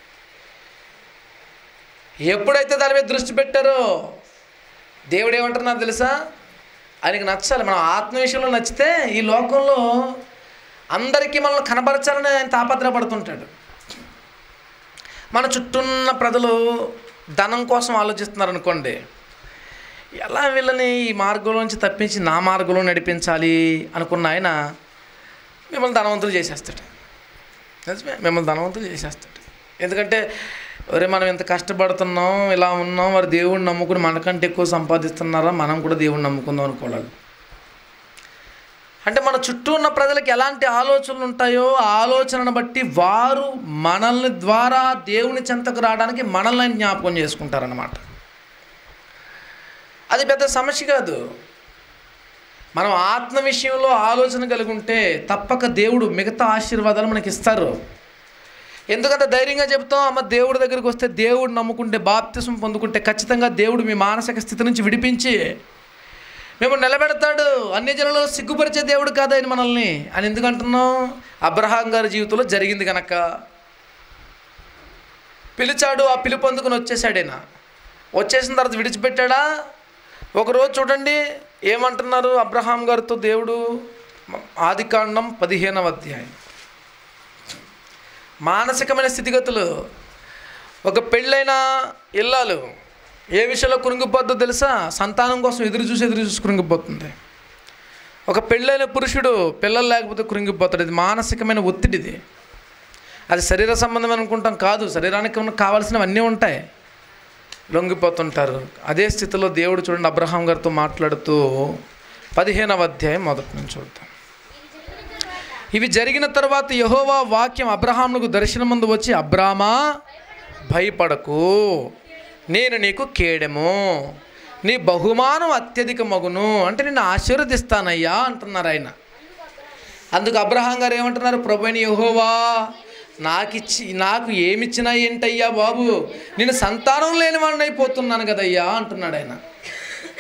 ఎప్పుడైతే దాని మీద దృష్టి పెట్టారో దేవుడు ఏమంటున్నారు తెలుసా ఆయనకి నచ్చాలి మనం ఆత్మ విషయంలో నచ్చితే ఈ లోకంలో అందరికీ మనల్ని కనబరచాలని ఆయన తాపత్రపడుతుంటాడు మన చుట్టూ ఉన్న ప్రజలు ధనం కోసం ఆలోచిస్తున్నారు అనుకోండి ఎలా వీళ్ళని ఈ మార్గంలోంచి తప్పించి నా మార్గంలో నడిపించాలి అనుకున్న ఆయన మిమ్మల్ని ధనవంతులు చేసేస్తాడు నిజమే మిమ్మల్ని ధనవంతులు చేసేస్తాడు ఎందుకంటే ఒరే మనం ఇంత కష్టపడుతున్నాం ఇలా ఉన్నాం వారు దేవుడిని నమ్ముకుని మనకంటే ఎక్కువ సంపాదిస్తున్నారా మనం కూడా దేవుడిని నమ్ముకుందాం అనుకోవాలి అంటే మన చుట్టూ ఉన్న ప్రజలకు ఎలాంటి ఆలోచనలు ఉంటాయో ఆ ఆలోచనను బట్టి వారు మనల్ని ద్వారా దేవుని చెంతకు రావడానికి మనల్ని జ్ఞాపకం చేసుకుంటారన్నమాట అది పెద్ద సమస్య కాదు మనం ఆత్మ విషయంలో ఆలోచన కలిగి ఉంటే తప్పక దేవుడు మిగతా ఆశీర్వాదాలు మనకి ఇస్తారు ఎందుకంటే ధైర్యంగా చెప్తాం అమ్మ దేవుడి దగ్గరికి వస్తే దేవుడు నమ్ముకుంటే బాప్తిసం పొందుకుంటే ఖచ్చితంగా దేవుడు మీ మానసిక స్థితి నుంచి విడిపించి మేము నిలబెడతాడు అన్ని జనులలో సిగ్గుపరిచే దేవుడు కాదు ఆయన మనల్ని అని ఎందుకు అంటున్నాం అబ్రహాం గారి జీవితంలో జరిగింది కనుక పిలిచాడు ఆ పిలుపు అందుకుని వచ్చేసాడు ఆయన వచ్చేసిన తర్వాత విడిచిపెట్టాడా ఒకరోజు చూడండి ఏమంటున్నారు అబ్రహాం గారితో దేవుడు ఆదికాండం పదిహేనవ అధ్యాయం మానసికమైన స్థితిగతులు ఒక పెళ్ళైన ఇల్లాలు ఏ విషయంలో కురింగిపోద్దో తెలుసా సంతానం కోసం ఎదురు చూసి ఎదురు చూసి కురింగిపోతుంది ఒక పెళ్ళైన పురుషుడు పిల్లలు లేకపోతే కురింగిపోతాడు ఇది మానసికమైన ఒత్తిడి ఇది అది శరీర సంబంధం అనుకుంటాం కాదు శరీరానికి ఉన్న కావాల్సినవి అన్నీ ఉంటాయి లొంగిపోతుంటారు అదే స్థితిలో దేవుడు చూడండి అబ్రహాం గారితో మాట్లాడుతూ పదిహేనవ అధ్యాయం మొదటి నుంచి చూద్దాం ఇవి జరిగిన తర్వాత యహోవా వాక్యం అబ్రహామునకు దర్శనం ముందు వచ్చి అబ్రామా భయపడకు నేను నీకు కేడెము నీ బహుమానం అత్యధిక మగును అంటే నిన్ను ఆశీర్వదిస్తానయ్యా అంటున్నారు ఆయన అందుకు అబ్రహాం గారు ఏమంటున్నారు ప్రభుని యహోవా నాకిచ్చి నాకు ఏమిచ్చినా ఏంటయ్యా బాబు నేను సంతానం లేని వాడిని అయిపోతున్నాను కదయ్యా అంటున్నాడు ఆయన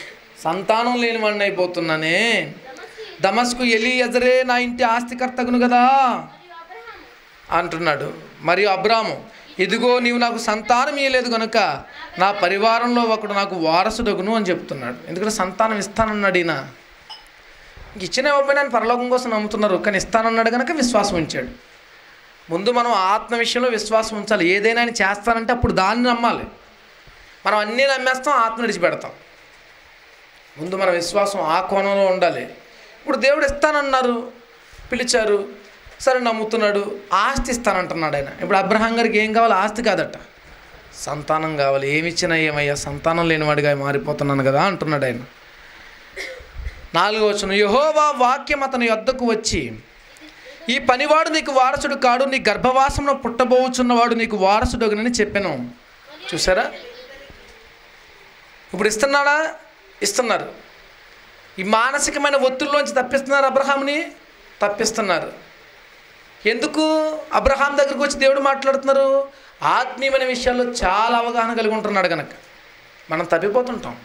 సంతానం లేని వాడిని అయిపోతున్నానే దమస్కు ఎలి ఎజరే నా ఇంటి ఆస్తికర్తగును కదా అంటున్నాడు మరియు అబ్రాము ఇదిగో నీవు నాకు సంతానం ఇయ్యలేదు కనుక నా పరివారంలో ఒకడు నాకు వారసుడగును అని చెప్తున్నాడు ఎందుకంటే సంతానం ఇస్తానన్నాడు ఈయన ఇంక ఇచ్చిన ఇవ్వకపోయినా ఆయన పరలోకం కోసం నమ్ముతున్నారు కానీ ఇస్తానన్నాడు కనుక విశ్వాసం ఉంచాడు ముందు మనం ఆత్మ విషయంలో విశ్వాసం ఉంచాలి ఏదైనా ఆయన చేస్తానంటే అప్పుడు దాన్ని నమ్మాలి మనం అన్నీ నమ్మేస్తాం ఆత్మ విడిచిపెడతాం ముందు మన విశ్వాసం ఆ కోణంలో ఉండాలి ఇప్పుడు దేవుడు ఇస్తానన్నారు పిలిచారు సరే నమ్ముతున్నాడు ఆస్తి ఇస్తానంటున్నాడు ఆయన ఇప్పుడు అబ్రహాం గారికి ఏం కావాలి ఆస్తి కాదట సంతానం కావాలి ఏమి ఇచ్చినా ఏమయ్యా సంతానం లేనివాడిగా మారిపోతున్నాను కదా అంటున్నాడు ఆయన నాలుగో వచ్చిన యహోవా వాక్యం అతని యొద్దకు వచ్చి ఈ పనివాడు నీకు వారసుడు కాడు నీ గర్భవాసంలో పుట్టబోచున్నవాడు నీకు వారసుడగునని చెప్పాను చూసారా ఇప్పుడు ఇస్తున్నాడా ఇస్తున్నారు ఈ మానసికమైన ఒత్తిడిలోంచి తప్పిస్తున్నారు అబ్రహాంని తప్పిస్తున్నారు ఎందుకు అబ్రహాం దగ్గరికి వచ్చి దేవుడు మాట్లాడుతున్నారు ఆత్మీయమైన విషయాల్లో చాలా అవగాహన కలిగి ఉంటున్నాడు కనుక మనం తప్పిపోతుంటాం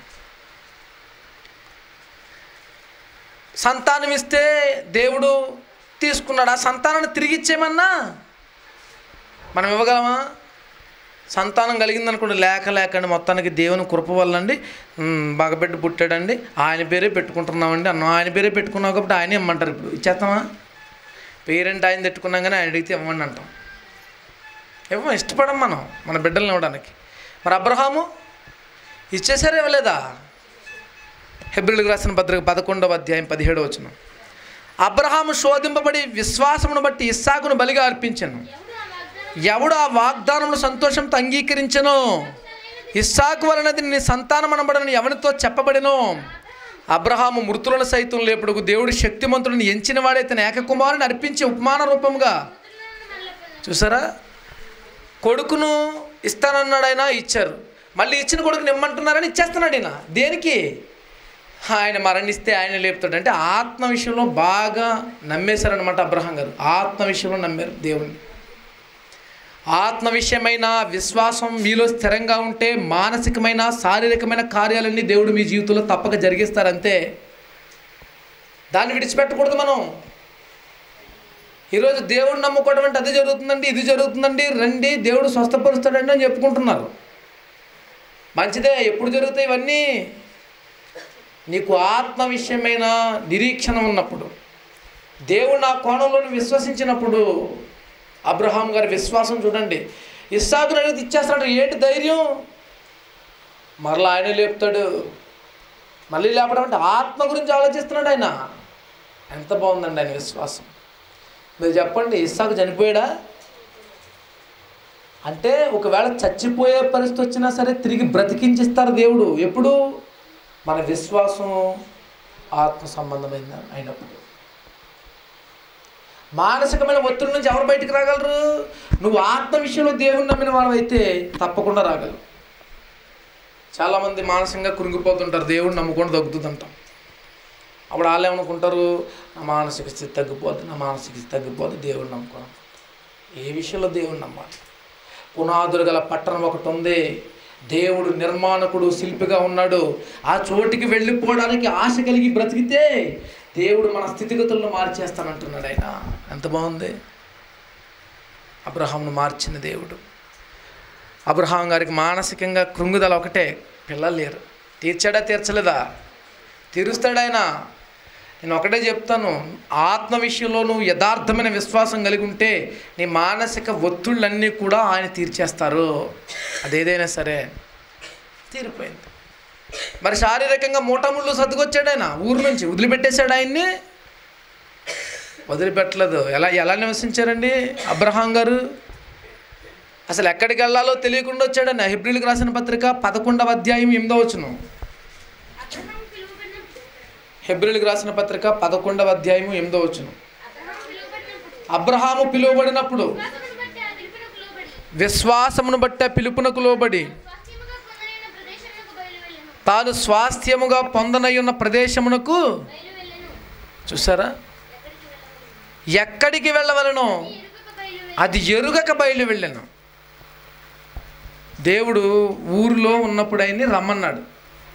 సంతానం ఇస్తే దేవుడు తీసుకున్నాడు ఆ సంతానాన్ని తిరిగి ఇచ్చేయమన్నా మనం ఇవ్వగలమా సంతానం కలిగింది అనుకోండి లేక లేకండి మొత్తానికి దేవుని కృప వల్లండి "ఉమ్, బాగా పెట్టి పుట్టాడండి ఆయన పేరే పెట్టుకుంటున్నామండి అన్న ఆయన పేరే పెట్టుకున్నావు కాబట్టి ఆయనే ఇమ్మంటారు ఇప్పుడు ఇచ్చేస్తామా పేరెంట్ ఆయన పెట్టుకున్నాం కానీ ఆయన అడిగితే ఇవ్వండి అంటాం ఇవ్వం ఇష్టపడం మనం మన బిడ్డల్ని ఇవ్వడానికి మరి అబ్రహాము ఇచ్చేసారా ఇవ్వలేదా హెబ్రిల్కి రాసిన పత్రిక పదకొండవ అధ్యాయం పదిహేడవ వచనం అబ్రహాము శోధింపబడి విశ్వాసమును బట్టి ఇస్సాకును బలిగా అర్పించను ఎవడు ఎవడు ఆ వాగ్దానం ఆ వాగ్దానములు సంతోషంతో అంగీకరించను ఇస్సాకు వలనది నీ సంతానం అనబడని ఎవరితో చెప్పబడినో అబ్రహాము మృతులను సైతం లేపుడుకు దేవుడు శక్తిమంతుడిని ఎంచిన వాడే తన ఏకకుమారుని అర్పించి ఉపమాన రూపంగా చూసారా కొడుకును ఇస్తానన్నాడు ఆయన ఇచ్చారు మళ్ళీ ఇచ్చిన కొడుకుని ఇమ్మంటున్నారని ఇచ్చేస్తున్నాడు ఈయన దేనికి ఆయన మరణిస్తే ఆయన లేపుతాడు అంటే ఆత్మ విషయంలో బాగా నమ్మేశారనమాట అబ్రహం గారు ఆత్మ విషయంలో నమ్మారు దేవుణ్ణి ఆత్మ విషయమైన విశ్వాసం మీలో స్థిరంగా ఉంటే మానసికమైన శారీరకమైన కార్యాలన్నీ దేవుడు మీ జీవితంలో తప్పక జరిగిస్తారంతే దాన్ని విడిచిపెట్టకూడదు మనం ఈరోజు దేవుడు నమ్ముకోవడం అంటే అది జరుగుతుందండి ఇది జరుగుతుందండి రండి దేవుడు స్వస్థపరుస్తాడండి అని చెప్పుకుంటున్నారు మంచిదే ఎప్పుడు జరుగుతాయి ఇవన్నీ నీకు ఆత్మ విషయమైన నిరీక్షణ ఉన్నప్పుడు దేవుడు నా కోణంలో విశ్వసించినప్పుడు అబ్రహాం గారి విశ్వాసం చూడండి ఇస్సాకుని అనేది ఇచ్చేస్తాడు ఏంటి ధైర్యం మరలా ఆయన లేపుతాడు మళ్ళీ లేపడం అంటే ఆత్మ గురించి ఆలోచిస్తున్నాడు ఆయన ఎంత బాగుందండి ఆయన విశ్వాసం మీరు చెప్పండి ఇస్సాకు చనిపోయాడా అంటే ఒకవేళ చచ్చిపోయే పరిస్థితి వచ్చినా సరే తిరిగి బ్రతికించిస్తారు దేవుడు ఎప్పుడు మన విశ్వాసం ఆత్మ సంబంధమైన అయినప్పుడు మానసికమైన ఒత్తిడి నుంచి ఎవరు బయటికి రాగలరు నువ్వు ఆత్మ విషయంలో దేవుని నమ్మిన వాడవైతే తప్పకుండా రాగలరు చాలామంది మానసికంగా కురింగిపోతుంటారు దేవుడిని నమ్ముకొని తగ్గుతుందంటాం అప్పుడు వాళ్ళు ఏమనుకుంటారు నా మానసిక స్థితి తగ్గిపోద్ది నా మానసిక స్థితి తగ్గిపోద్ది దేవుడిని నమ్ముకోను ఏ విషయంలో దేవుడిని నమ్మాలి పునాదులు గల పట్టణం ఒకటి ఉంది దేవుడు నిర్మాణకుడు శిల్పిగా ఉన్నాడు ఆ చోటికి వెళ్ళిపోవడానికి ఆశ కలిగి బ్రతికితే దేవుడు మన స్థితిగతులను మార్చేస్తానంటున్నాడు ఆయన ఎంత బాగుంది అబ్రహాంను మార్చిన దేవుడు అబ్రహాం గారికి మానసికంగా కృంగుదల ఒకటే పిల్లలు లేరు తీర్చాడా తీర్చలేదా తీరుస్తాడు ఆయన నేను ఒకటే చెప్తాను ఆత్మ విషయంలో నువ్వు యథార్థమైన విశ్వాసం కలిగి ఉంటే నీ మానసిక ఒత్తిళ్ళన్నీ కూడా ఆయన తీర్చేస్తారు అదేదైనా సరే తీరిపోయింది మరి శారీరకంగా మూటముళ్ళు సర్దుకొచ్చాడు ఆయన ఊరు నుంచి వదిలిపెట్టేశాడు ఆయన్ని వదిలిపెట్టలేదు ఎలా ఎలా నివసించారండి అబ్రహాం గారు అసలు ఎక్కడికి వెళ్ళాలో తెలియకుండా వచ్చాడని హెబ్రిల్కి రాసిన పత్రిక పదకొండవ అధ్యాయం ఎనిమిదో వచ్చును అబ్రహాము పిలువబడినప్పుడు హెబ్రిల్కి రాసిన పత్రిక పదకొండవ అధ్యాయం ఎనిమిదో వచ్చును అబ్రహాము పిలువబడినప్పుడు అబ్రహాము పిలువబడినప్పుడు విశ్వాసమును బట్టి ఆ పిలుపునకు లోబడి విశ్వాసమును బట్ట పిలుపునకు లోబడి స్వాస్థ్యముగా పొందనైన ప్రదేశమునకు తాను స్వాస్థ్యముగా పొందనయున్న ప్రదేశమునకు బయలు వెళ్ళెను చూసారా ఎక్కడికి వెళ్ళను ఎక్కడికి వెళ్ళవలను ఎరుకకు బయలు వెళ్ళెను అది ఎరుగక బయలు వెళ్ళాను దేవుడు ఊరిలో ఉన్నప్పుడు ఆయన్ని రమ్మన్నాడు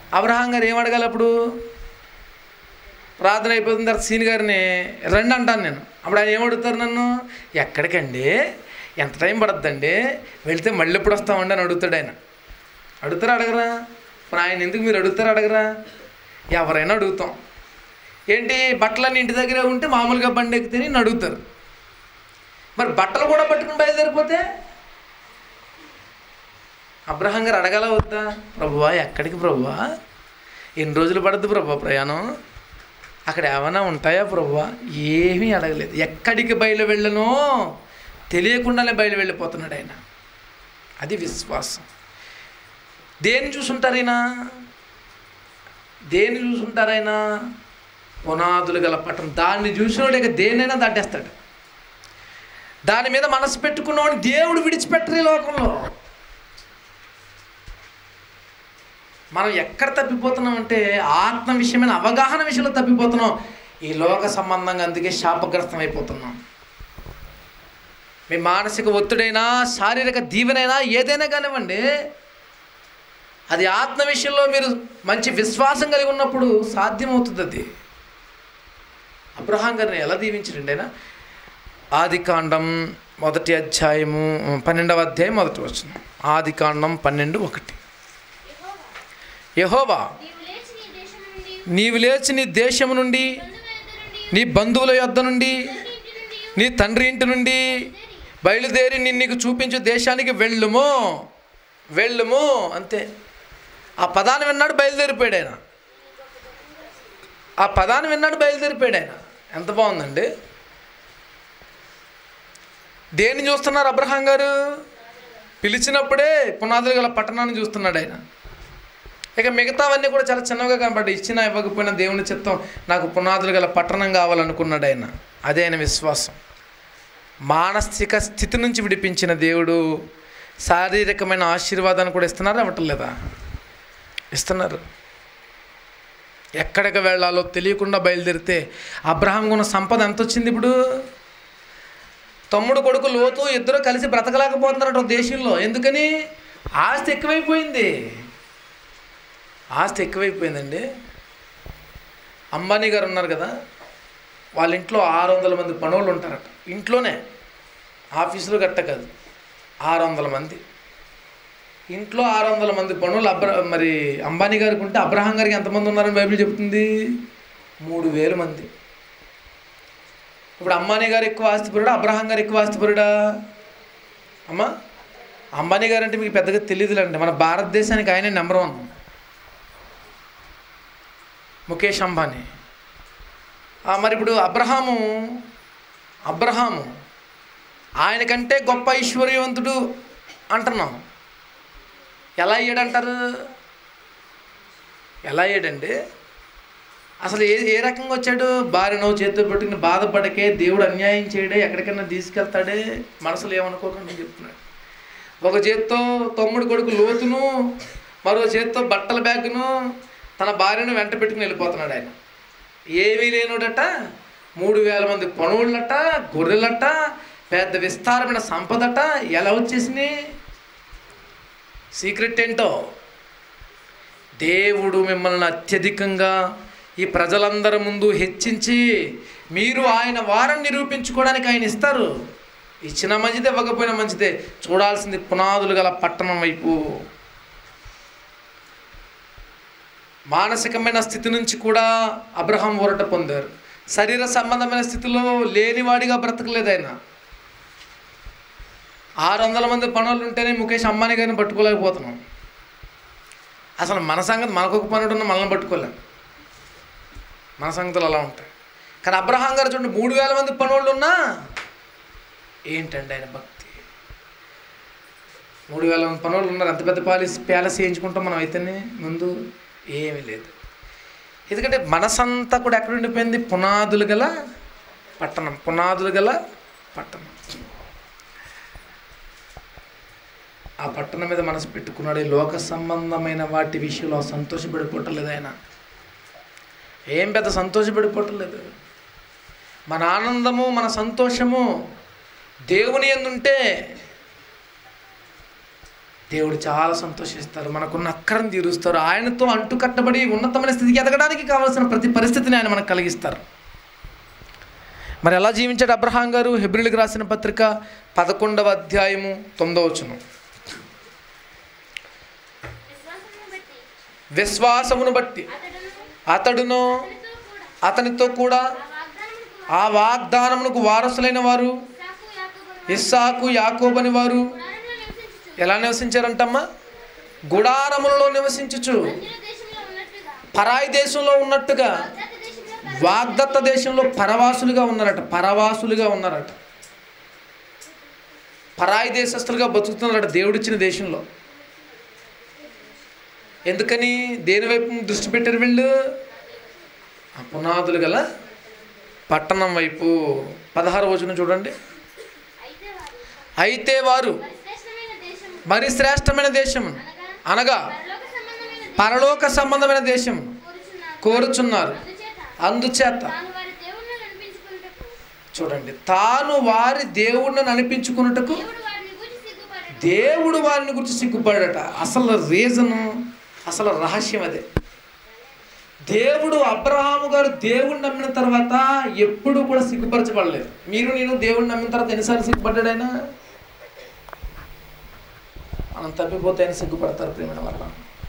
అబ్రహాం గారు ఏం అడగాలి అప్పుడు ప్రార్థన అయిపోతున్న తర్వాత సీని గారిని రండి అంటాను నేను అప్పుడు ఆయన ఏం అడుగుతారు నన్ను ఎక్కడికండి ఎంత టైం పడుతుందండి వెళ్తే మళ్ళీ ఎప్పుడు వస్తామండి అని అడుగుతాడు ఆయన అడుగుతారా అడగరా మరి ఆయన ఎందుకు మీరు అడుగుతారా అడగరా ఎవరైనా అడుగుతాం ఏంటి బట్టలన్నీ ఇంటి దగ్గరే ఉంటే మామూలుగా బండి ఎక్కితే నేను అడుగుతారు మరి బట్టలు కూడా పట్టుకుని బయలుదేరిపోతే అబ్రహం గారు అడగాల వద్దా ప్రభువా ఎక్కడికి ప్రభువా ఎన్ని రోజులు పడుద్ది ప్రభువా ప్రయాణం అక్కడ ఏమైనా ఉంటాయా ప్రభువా ఏమీ అడగలేదు ఎక్కడికి బయలు వెళ్ళనో తెలియకుండానే బయలు వెళ్ళిపోతున్నాడు ఆయన అది విశ్వాసం దేన్ని చూసుంటారు ఆయన దేన్ని చూసుంటారు ఆయన పునాదులు గల పట్టణం దాన్ని చూసినోడు ఇక దేన్నైనా దాటేస్తాడు దాని మీద మనసు పెట్టుకున్నవాడిని దేవుడు విడిచిపెట్టరు ఈ లోకంలో మనం ఎక్కడ తప్పిపోతున్నాం అంటే ఆత్మ విషయమైన అవగాహన విషయంలో తప్పిపోతున్నాం ఈ లోక సంబంధంగా అందుకే శాపగ్రస్తం అయిపోతున్నాం మీ మానసిక ఒత్తిడైనా శారీరక దీవెనైనా ఏదైనా కానివ్వండి అది ఆత్మ విషయంలో మీరు మంచి విశ్వాసం కలిగి ఉన్నప్పుడు సాధ్యమవుతుంది అది అబ్రహాం గారిని ఎలా దీవించండి ఆయన ఆది కాండం మొదటి అధ్యాయము పన్నెండవ అధ్యాయం మొదటి వచ్చిన ఆది కాండం పన్నెండు ఒకటి యహోవా నీవు లేచి నీ దేశం నుండి నీవు లేచి నీ దేశము నుండి బంధువుల యొద్ద నుండి నీ బంధువుల యొద్ద నుండి తండ్రి ఇంటి నుండి నీ తండ్రి ఇంటి నుండి బయలుదేరి నిన్ను నీకు చూపించు దేశానికి వెళ్ళుము వెళ్ళుము అంతే ఆ పదాన్ని విన్నాడు బయలుదేరిపోయాడు ఆయన ఆ పదాన్ని విన్నాడు బయలుదేరిపోయాడు ఆయన ఎంత బాగుందండి దేన్ని చూస్తున్నారు అబ్రహాం గారు పిలిచినప్పుడే పునాదులు గల పట్టణాన్ని చూస్తున్నాడు ఆయన ఇక మిగతావన్నీ కూడా చాలా చిన్నగా కనపడ్డాయి ఇచ్చినా ఇవ్వకపోయినా దేవుని చిత్తం నాకు పునాదులు గల పట్టణం కావాలనుకున్నాడు ఆయన అదే ఆయన విశ్వాసం మానసిక స్థితి నుంచి విడిపించిన దేవుడు శారీరకమైన ఆశీర్వాదాన్ని కూడా ఇస్తున్నారా ఇవ్వటం లేదా ఇస్తున్నారు ఎక్కడికి వెళ్ళాలో తెలియకుండా బయలుదేరితే అబ్రహాం ఉన్న సంపద ఎంత వచ్చింది ఇప్పుడు తమ్ముడు కొడుకు లోతు ఇద్దరు కలిసి బ్రతకలేకపోతున్నారట ఒక దేశంలో ఎందుకని ఆస్తి ఎక్కువైపోయింది ఆస్తి ఎక్కువైపోయిందండి అంబానీ గారు ఉన్నారు కదా వాళ్ళ ఇంట్లో ఆరు వందల మంది పనులు ఉంటారట ఇంట్లోనే ఆఫీసులో గట్ట కాదు ఆరు వందల మంది ఇంట్లో ఆరు వందల మంది పనులు అబ్ర మరి అంబానీ గారికి ఉంటే అబ్రహాం గారికి ఎంతమంది ఉన్నారని బైబిల్ చెప్తుంది మూడు వేల మంది ఇప్పుడు అంబానీ గారు ఎక్కువ ఆస్తిపరుడా అబ్రహాం గారు ఎక్కువ ఆస్తిపరుడా అమ్మా అంబానీ గారు అంటే మీకు పెద్దగా తెలియదులేండి మన భారతదేశానికి ఆయనే నెంబర్ వన్ ముఖేష్ అంబానీ ఆ, మరి ఇప్పుడు అబ్రహాము అబ్రహాము ఆయనకంటే గొప్ప ఐశ్వర్యవంతుడు అంటున్నాం ఎలా అయ్యాడంటారు ఎలా అయ్యాడండి అసలు ఏ ఏ రకంగా వచ్చాడు భార్య నువ్వు చేతితో పెట్టుకుని బాధపడకే దేవుడు అన్యాయం చేయడే ఎక్కడికైనా తీసుకెళ్తాడే మనసులో ఏమనుకోకుండా చెప్తున్నాడు ఒక చేత్తో తమ్ముడు కొడుకు లోతును మరో చేత్తో బట్టల బ్యాగును తన భార్యను వెంట పెట్టుకుని వెళ్ళిపోతున్నాడు ఆయన ఏమీ లేనుడట మూడు వేల మంది పనులట గొర్రెలట పెద్ద విస్తారమైన సంపదట ఎలా వచ్చేసినాయి సీక్రెట్ ఏంటో దేవుడు మిమ్మల్ని అత్యధికంగా ఈ ప్రజలందరి ముందు హెచ్చించి మీరు ఆయన వారం నిరూపించుకోవడానికి ఆయన ఇస్తారు ఇచ్చిన మంచిదే ఇవ్వకపోయినా మంచిదే చూడాల్సింది పునాదులు గల పట్టణం వైపు మానసికమైన స్థితి నుంచి కూడా అబ్రహాం ఊరట పొందారు శరీర సంబంధమైన స్థితిలో లేనివాడిగా బ్రతకలేదు ఆయన ఆరు వందల మంది పనులు ఉంటేనే ముఖేష్ అంబానీ గారిని పట్టుకోలేకపోతున్నాం అసలు మన సంగతి మనకొక పనుడు ఉన్న మనల్ని పట్టుకోలేం మన సంగతులు అలా ఉంటాయి కానీ అబ్రహాం గారు చూడండి మూడు వేల మంది పనులు ఉన్నా ఏంటండి ఆయన భక్తి మూడు వేల మంది పనులు ఉన్నారు ఎంత పెద్ద పాలిస్ ప్యాలెస్ చేయించుకుంటాం మనం అయితేనే ముందు ఏమీ లేదు ఎందుకంటే మనసంతా కూడా ఎక్కడ ఉండిపోయింది పునాదులు గల పట్టణం పునాదులు గల పట్టణం ఆ పట్టణం మీద మనసు పెట్టుకున్నాడు ఈ లోక సంబంధమైన వాటి విషయంలో సంతోషపడిపోవట్లేదు ఆయన ఏం పెద్ద సంతోషపడిపోవట్లేదు మన ఆనందము మన సంతోషము దేవుని ఎందుంటే దేవుడు చాలా సంతోషిస్తారు మనకున్న అక్కరం తీరుస్తారు ఆయనతో అంటు కట్టబడి ఉన్నతమైన స్థితికి ఎదగడానికి కావాల్సిన ప్రతి పరిస్థితిని ఆయన మనకు కలిగిస్తారు మరి ఎలా జీవించాడు అబ్రహాం గారు హెబ్రిల్కి రాసిన పత్రిక పదకొండవ అధ్యాయము తొమ్మిదవ వచనం విశ్వాసమును బట్టి విశ్వాసమును బట్టి అతడును అతడును అతనితో కూడా అతనితో కూడా ఆ వాగ్దానమునకు ఆ వాగ్దానమునకు వారసులైన వారు ఇస్సాకు యాకోబును ఇస్సాకు యాకోబని వారు గుడారంలో నివసించుచు ఎలా నివసించారంటమ్మా గుడారములలో నివసించుచు అన్యుల దేశంలో ఉన్నట్లుగా పరాయి దేశంలో ఉన్నట్టుగా వాగ్దత్త దేశంలో వాగ్దత్త దేశంలో పరవాసులుగా ఉన్నారట పరవాసులుగా ఉన్నారట పరాయి దేశస్తులుగా బతుకుతున్నారట దేవుడిచ్చిన దేశంలో ఎందుకని దేని వైపు దృష్టి పెట్టారు వీళ్ళు ఆ పునాదులు గల పట్టణం వైపు పదహారు వచనం చూడండి అయితే వారు అయితే వారు మరి శ్రేష్టమైన దేశం మరి శ్రేష్టమైన దేశం అనగా పరలోక సంబంధమైన పరలోక సంబంధమైన దేశం దేశం కోరుచున్నారు కోరుచున్నారు అందుచేత అందుచేత తాను వారి దేవుణ్ణి అనిపించుకున్నటకు చూడండి తాను వారి దేవుడిని అనిపించుకున్నట్టుకు దేవుడు వారిని గూర్చి సిగ్గుపడడు దేవుడు వారిని గురించి సిగ్గుపడట అసలు రీజను అసలు రహస్యం అదే దేవుడు అబ్రహాము గారు దేవుడిని నమ్మిన తర్వాత ఎప్పుడు కూడా సిగ్గుపరచబడలేదు మీరు నేను దేవుడిని నమ్మిన తర్వాత ఎన్నిసార్లు సిగ్గుపడ్డాడు ఆయన మనం తప్పిపోతే ఆయన సిగ్గుపడతారు ప్రేమ వల్ల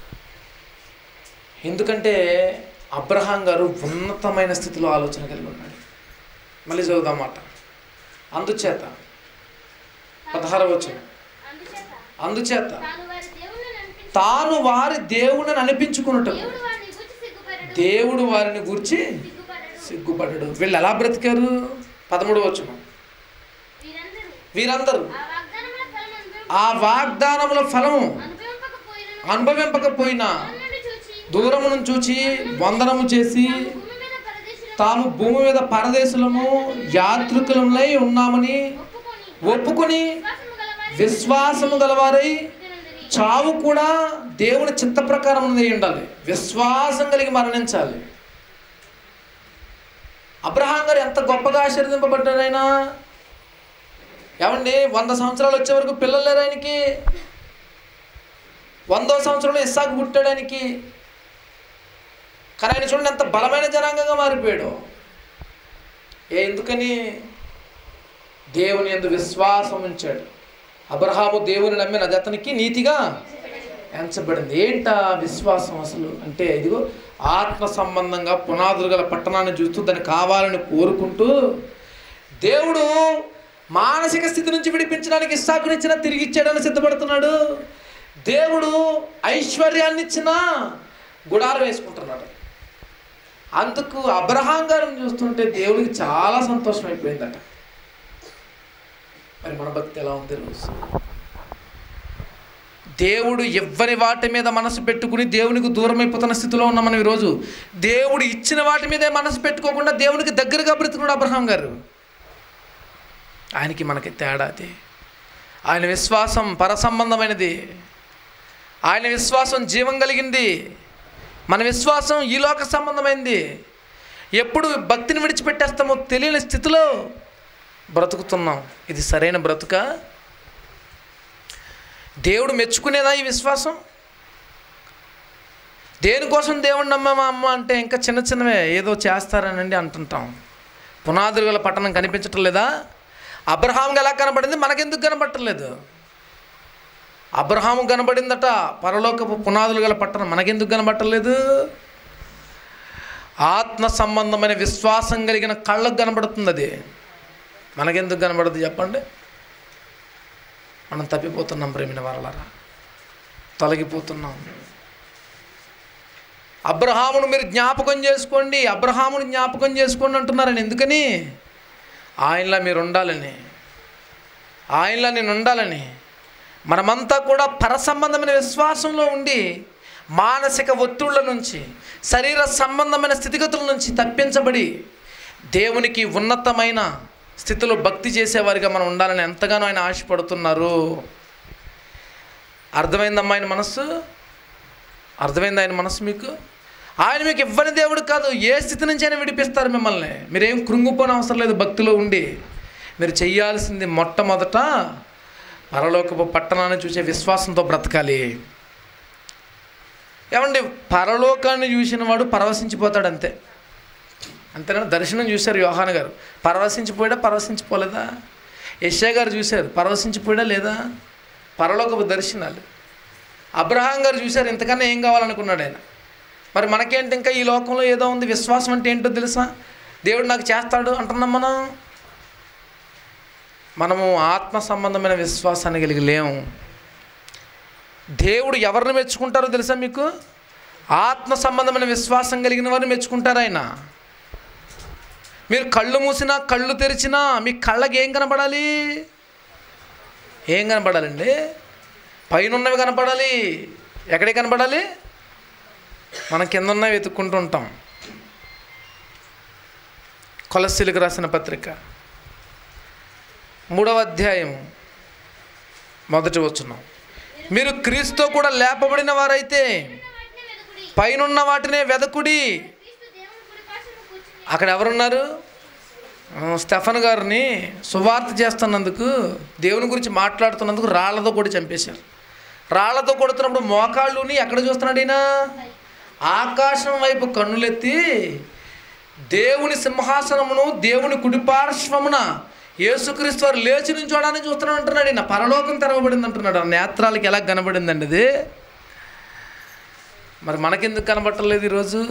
ఎందుకంటే అబ్రహాం గారు ఉన్నతమైన స్థితిలో ఆలోచన కలిగి ఉన్నాడు మళ్ళీ చదువుదాం మాట అందుచేత పదహారవ వచనం అందుచేత అందుచేత తాను వారి దేవుణ్ణి అనిపించు తాను వారి దేవుడిని అనిపించుకున్నట్టు దేవుడు వారిని గూర్చి సిగ్గుపడడు దేవుడు వారిని గురించి సిగ్గుపడడు సిగ్గుపడడు వీళ్ళు ఎలా బ్రతికారు పదమూడు వచనం వీరందరూ వీరందరూ ఆ వాగ్దానముల ఫలం ఆ వాగ్దానముల ఫలము అనుభవం అనుభవింపకపోయినను అనుభవింపకపోయినా దూరం నుండి చూచి దూరము నుంచి చూచి వందనము చేసి భూమి మీద పరదేశులు తాము భూమి మీద పరదేశులము యాత్రికులమై ఉన్నామని ఒప్పుకొని ఒప్పుకొని విశ్వాసము గలవారి విశ్వాసము గలవారై దినందరి చావు కూడా దేవుని చిత్త ప్రకారం ఉన్నది అయి ఉండాలి విశ్వాసం కలిగి మరణించాలి అబ్రహాం గారు ఎంత గొప్పగా ఆశీర్వదింపబడ్డాడు ఆయన ఏమండి వంద సంవత్సరాలు వచ్చే వరకు పిల్లలు లేరు ఆయనకి వందో సంవత్సరంలో ఇస్సాకు పుట్టాడు ఆయనకి కానీ ఆయన చూడండి ఎంత బలమైన జనాంగంగా మారిపోయాడు ఏ ఎందుకని దేవుని ఎందు విశ్వాసం ఉంచాడు అబ్రహాము దేవుని నమ్మిన అది అతనికి నీతిగా ఎంచబడింది ఏంటా విశ్వాసం అసలు అంటే ఇదిగో ఆత్మ సంబంధంగా పునాదులు గల పట్టణాన్ని చూస్తూ దాన్ని కావాలని కోరుకుంటూ దేవుడు మానసిక స్థితి నుంచి విడిపించడానికి ఇస్సాకునిచ్చిన తిరిగి ఇచ్చాడని సిద్ధపడుతున్నాడు దేవుడు ఐశ్వర్యాన్ని ఇచ్చిన గుడారం వేసుకుంటున్నాడు అందుకు అబ్రహాం గారిని చూస్తుంటే దేవుడికి చాలా సంతోషం అయిపోయిందట మరి మన భక్తి ఎలా ఉంది రోజు దేవుడు ఎవ్వరి వాటి మీద మనసు పెట్టుకుని దేవునికి దూరం అయిపోతున్న స్థితిలో ఉన్నాం మనం ఈరోజు దేవుడు ఇచ్చిన వాటి మీదే మనసు పెట్టుకోకుండా దేవునికి దగ్గరగా బ్రతుకున్నాడు అబ్రహాం గారు ఆయనకి మనకి తేడా అది ఆయన విశ్వాసం పరసంబంధమైనది ఆయన విశ్వాసం జీవం కలిగింది మన విశ్వాసం ఈ లోక సంబంధమైంది ఎప్పుడు భక్తిని విడిచిపెట్టేస్తామో తెలియని స్థితిలో బ్రతుకుతున్నాం ఇది సరైన బ్రతుక దేవుడు మెచ్చుకునేదా ఈ విశ్వాసం దేనికోసం దేవుడు నమ్మామా అమ్మ అంటే ఇంకా చిన్న చిన్నవే ఏదో చేస్తారనండి అంటుంటాం పునాదులు గల పట్టణం కనిపించటం లేదా అబ్రహాంకి ఎలా కనబడింది మనకెందుకు కనబట్టలేదు అబ్రహాము కనబడిందట పరలోకపు పునాదులు గల పట్టణం మనకెందుకు కనబట్టలేదు ఆత్మ సంబంధమైన విశ్వాసం కలిగిన కళ్ళకు కనబడుతుంది అది మనకెందుకు కనబడదు చెప్పండి మనం తప్పిపోతున్నాం ప్రేమిన వరలరా తొలగిపోతున్నాం అబ్రహామును మీరు జ్ఞాపకం చేసుకోండి అబ్రహామును జ్ఞాపకం చేసుకోండి అంటున్నారని ఎందుకని ఆయనలా మీరు ఉండాలని ఆయనలా నేను ఉండాలని మనమంతా కూడా పరసంబంధమైన విశ్వాసంలో ఉండి మానసిక ఒత్తిళ్ల నుంచి శరీర సంబంధమైన స్థితిగతుల నుంచి తప్పించబడి దేవునికి ఉన్నతమైన స్థితిలో భక్తి చేసేవారిగా మనం ఉండాలని ఎంతగానో ఆయన ఆశపడుతున్నారు అర్థమైందమ్మా ఆయన మనస్సు అర్థమైంది ఆయన మనసు మీకు ఆయన మీకు ఇవ్వని దేవుడు కాదు ఏ స్థితి నుంచి అయినా విడిపిస్తారు మిమ్మల్ని మీరేం కృంగిపోని అవసరం లేదు భక్తిలో ఉండి మీరు చెయ్యాల్సింది మొట్టమొదట పరలోకపు పట్టణాన్ని చూసే విశ్వాసంతో బ్రతకాలి ఏమండి పరలోకాన్ని చూసిన వాడు పరవశించిపోతాడు అంతే అంతేనా దర్శనం చూశారు యోహాన్ గారు పరవశించిపోయాడా పరవశించిపోలేదా యశ్యా గారు చూశారు పరవశించిపోయాడా లేదా పరలోకపు దర్శనాలు అబ్రహాం గారు చూశారు ఇంతకన్నా ఏం కావాలనుకున్నాడు ఆయన మరి మనకేంటి ఇంకా ఈ లోకంలో ఏదో ఉంది విశ్వాసం అంటే ఏంటో తెలుసా దేవుడు నాకు చేస్తాడు అంటున్నాం మనం మనము ఆత్మ సంబంధమైన విశ్వాసాన్ని కలిగి లేము దేవుడు ఎవరిని మెచ్చుకుంటారో తెలుసా మీకు ఆత్మ సంబంధమైన విశ్వాసం కలిగిన వారిని మెచ్చుకుంటారు ఆయన మీరు కళ్ళు మూసినా కళ్ళు తెరిచినా మీ కళ్ళకి ఏం కనపడాలి ఏం కనపడాలండి పైన ఉన్నవి కనపడాలి ఎక్కడే కనపడాలి మనం కింద ఉన్నవి వెతుక్కుంటూ ఉంటాం కొలస్సీలకు రాసిన పత్రిక మూడవ అధ్యాయం మొదటి వచ్చున్నాం మీరు క్రీస్తుతో కూడా లేపబడిన వారైతే వాటిని వెదకుడి పైనున్న వాటినే వెదకుడి క్రీస్తు దేవుని కుడి పార్శ్వన కూర్చుని అక్కడ ఎవరున్నారు ఆ, స్టెఫన్ గారిని సువార్త చేస్తున్నందుకు దేవుని గురించి మాట్లాడుతున్నందుకు రాళ్లతో కూడా చంపేశారు రాళ్లతో కొడుతున్నప్పుడు మోకాళ్ళుని ఎక్కడ చూస్తున్నాడు ఈయన ఆకాశం వైపు కన్నులెత్తి దేవుని సింహాసనమును దేవుని కుడిపార్శ్వమున యేసుక్రీస్తు వారు లేచి నుంచోడానికి చూస్తున్నాడు అంటున్నాడు ఈయన పరలోకం తెరవబడింది అంటున్నాడు ఆ నేత్రాలకి ఎలా కనబడిందండి అది మరి మనకెందుకు కనబట్టలేదు ఈరోజు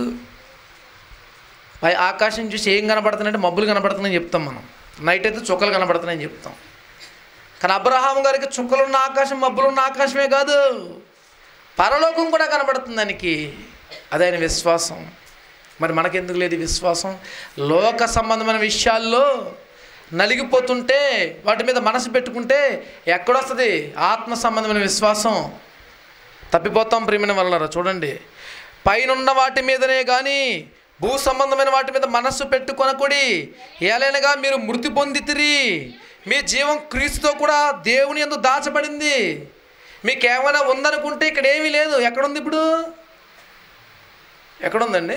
పై ఆకాశం చూసి ఏం కనబడుతున్నాయంటే మబ్బులు కనబడుతున్నాయని చెప్తాం మనం నైట్ అయితే చుక్కలు కనబడుతున్నాయని చెప్తాం కానీ అబ్రహాం గారికి చుక్కలున్న ఆకాశం మబ్బులున్న ఆకాశమే కాదు పరలోకం కూడా కనబడుతుంది దానికి అదే ఆయన విశ్వాసం మరి మనకెందుకు లేదు ఈ విశ్వాసం లోక సంబంధమైన విషయాల్లో నలిగిపోతుంటే వాటి మీద మనసు పెట్టుకుంటే ఎక్కడొస్తుంది ఆత్మ సంబంధమైన విశ్వాసం తప్పిపోతాం ప్రియమైన వల్ల చూడండి పైనున్న వాటి మీదనే కానీ భూ సంబంధమైన వాటి మీద మనస్సు పెట్టుకొనకుడి ఏలైనగా మీరు మృతి పొందితిరి మీ జీవం క్రీస్తుతో కూడా దేవుని ఎందు దాచబడింది మీకు ఏమైనా ఉందనుకుంటే ఇక్కడ ఏమీ లేదు ఎక్కడుంది ఇప్పుడు ఎక్కడుందండి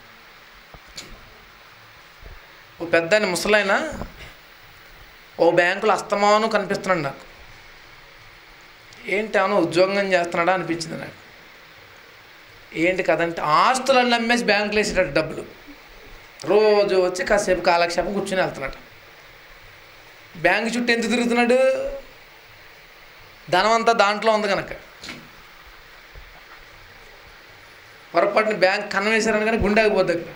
ఓ పెద్ద ఆయన ముసలైన ఓ బ్యాంకులో అస్తమాను కనిపిస్తున్నాడు నాకు ఏంటి అవును ఉద్యోగం చేస్తున్నాడా అనిపించింది నాకు ఏంటి కదంటే ఆస్తులను నమ్మేసి బ్యాంకులో వేసేటట్టు డబ్బులు రోజు వచ్చి కాసేపు కాలక్షేపం కూర్చొని వెళ్తున్నాడు బ్యాంక్ చుట్టూ ఎందుకు తిరుగుతున్నాడు ధనం అంతా దాంట్లో ఉంది కనుక పొరపాటున బ్యాంక్ కన్నం వేశారని కానీ గుండె ఆగిపోద్ది అక్కడ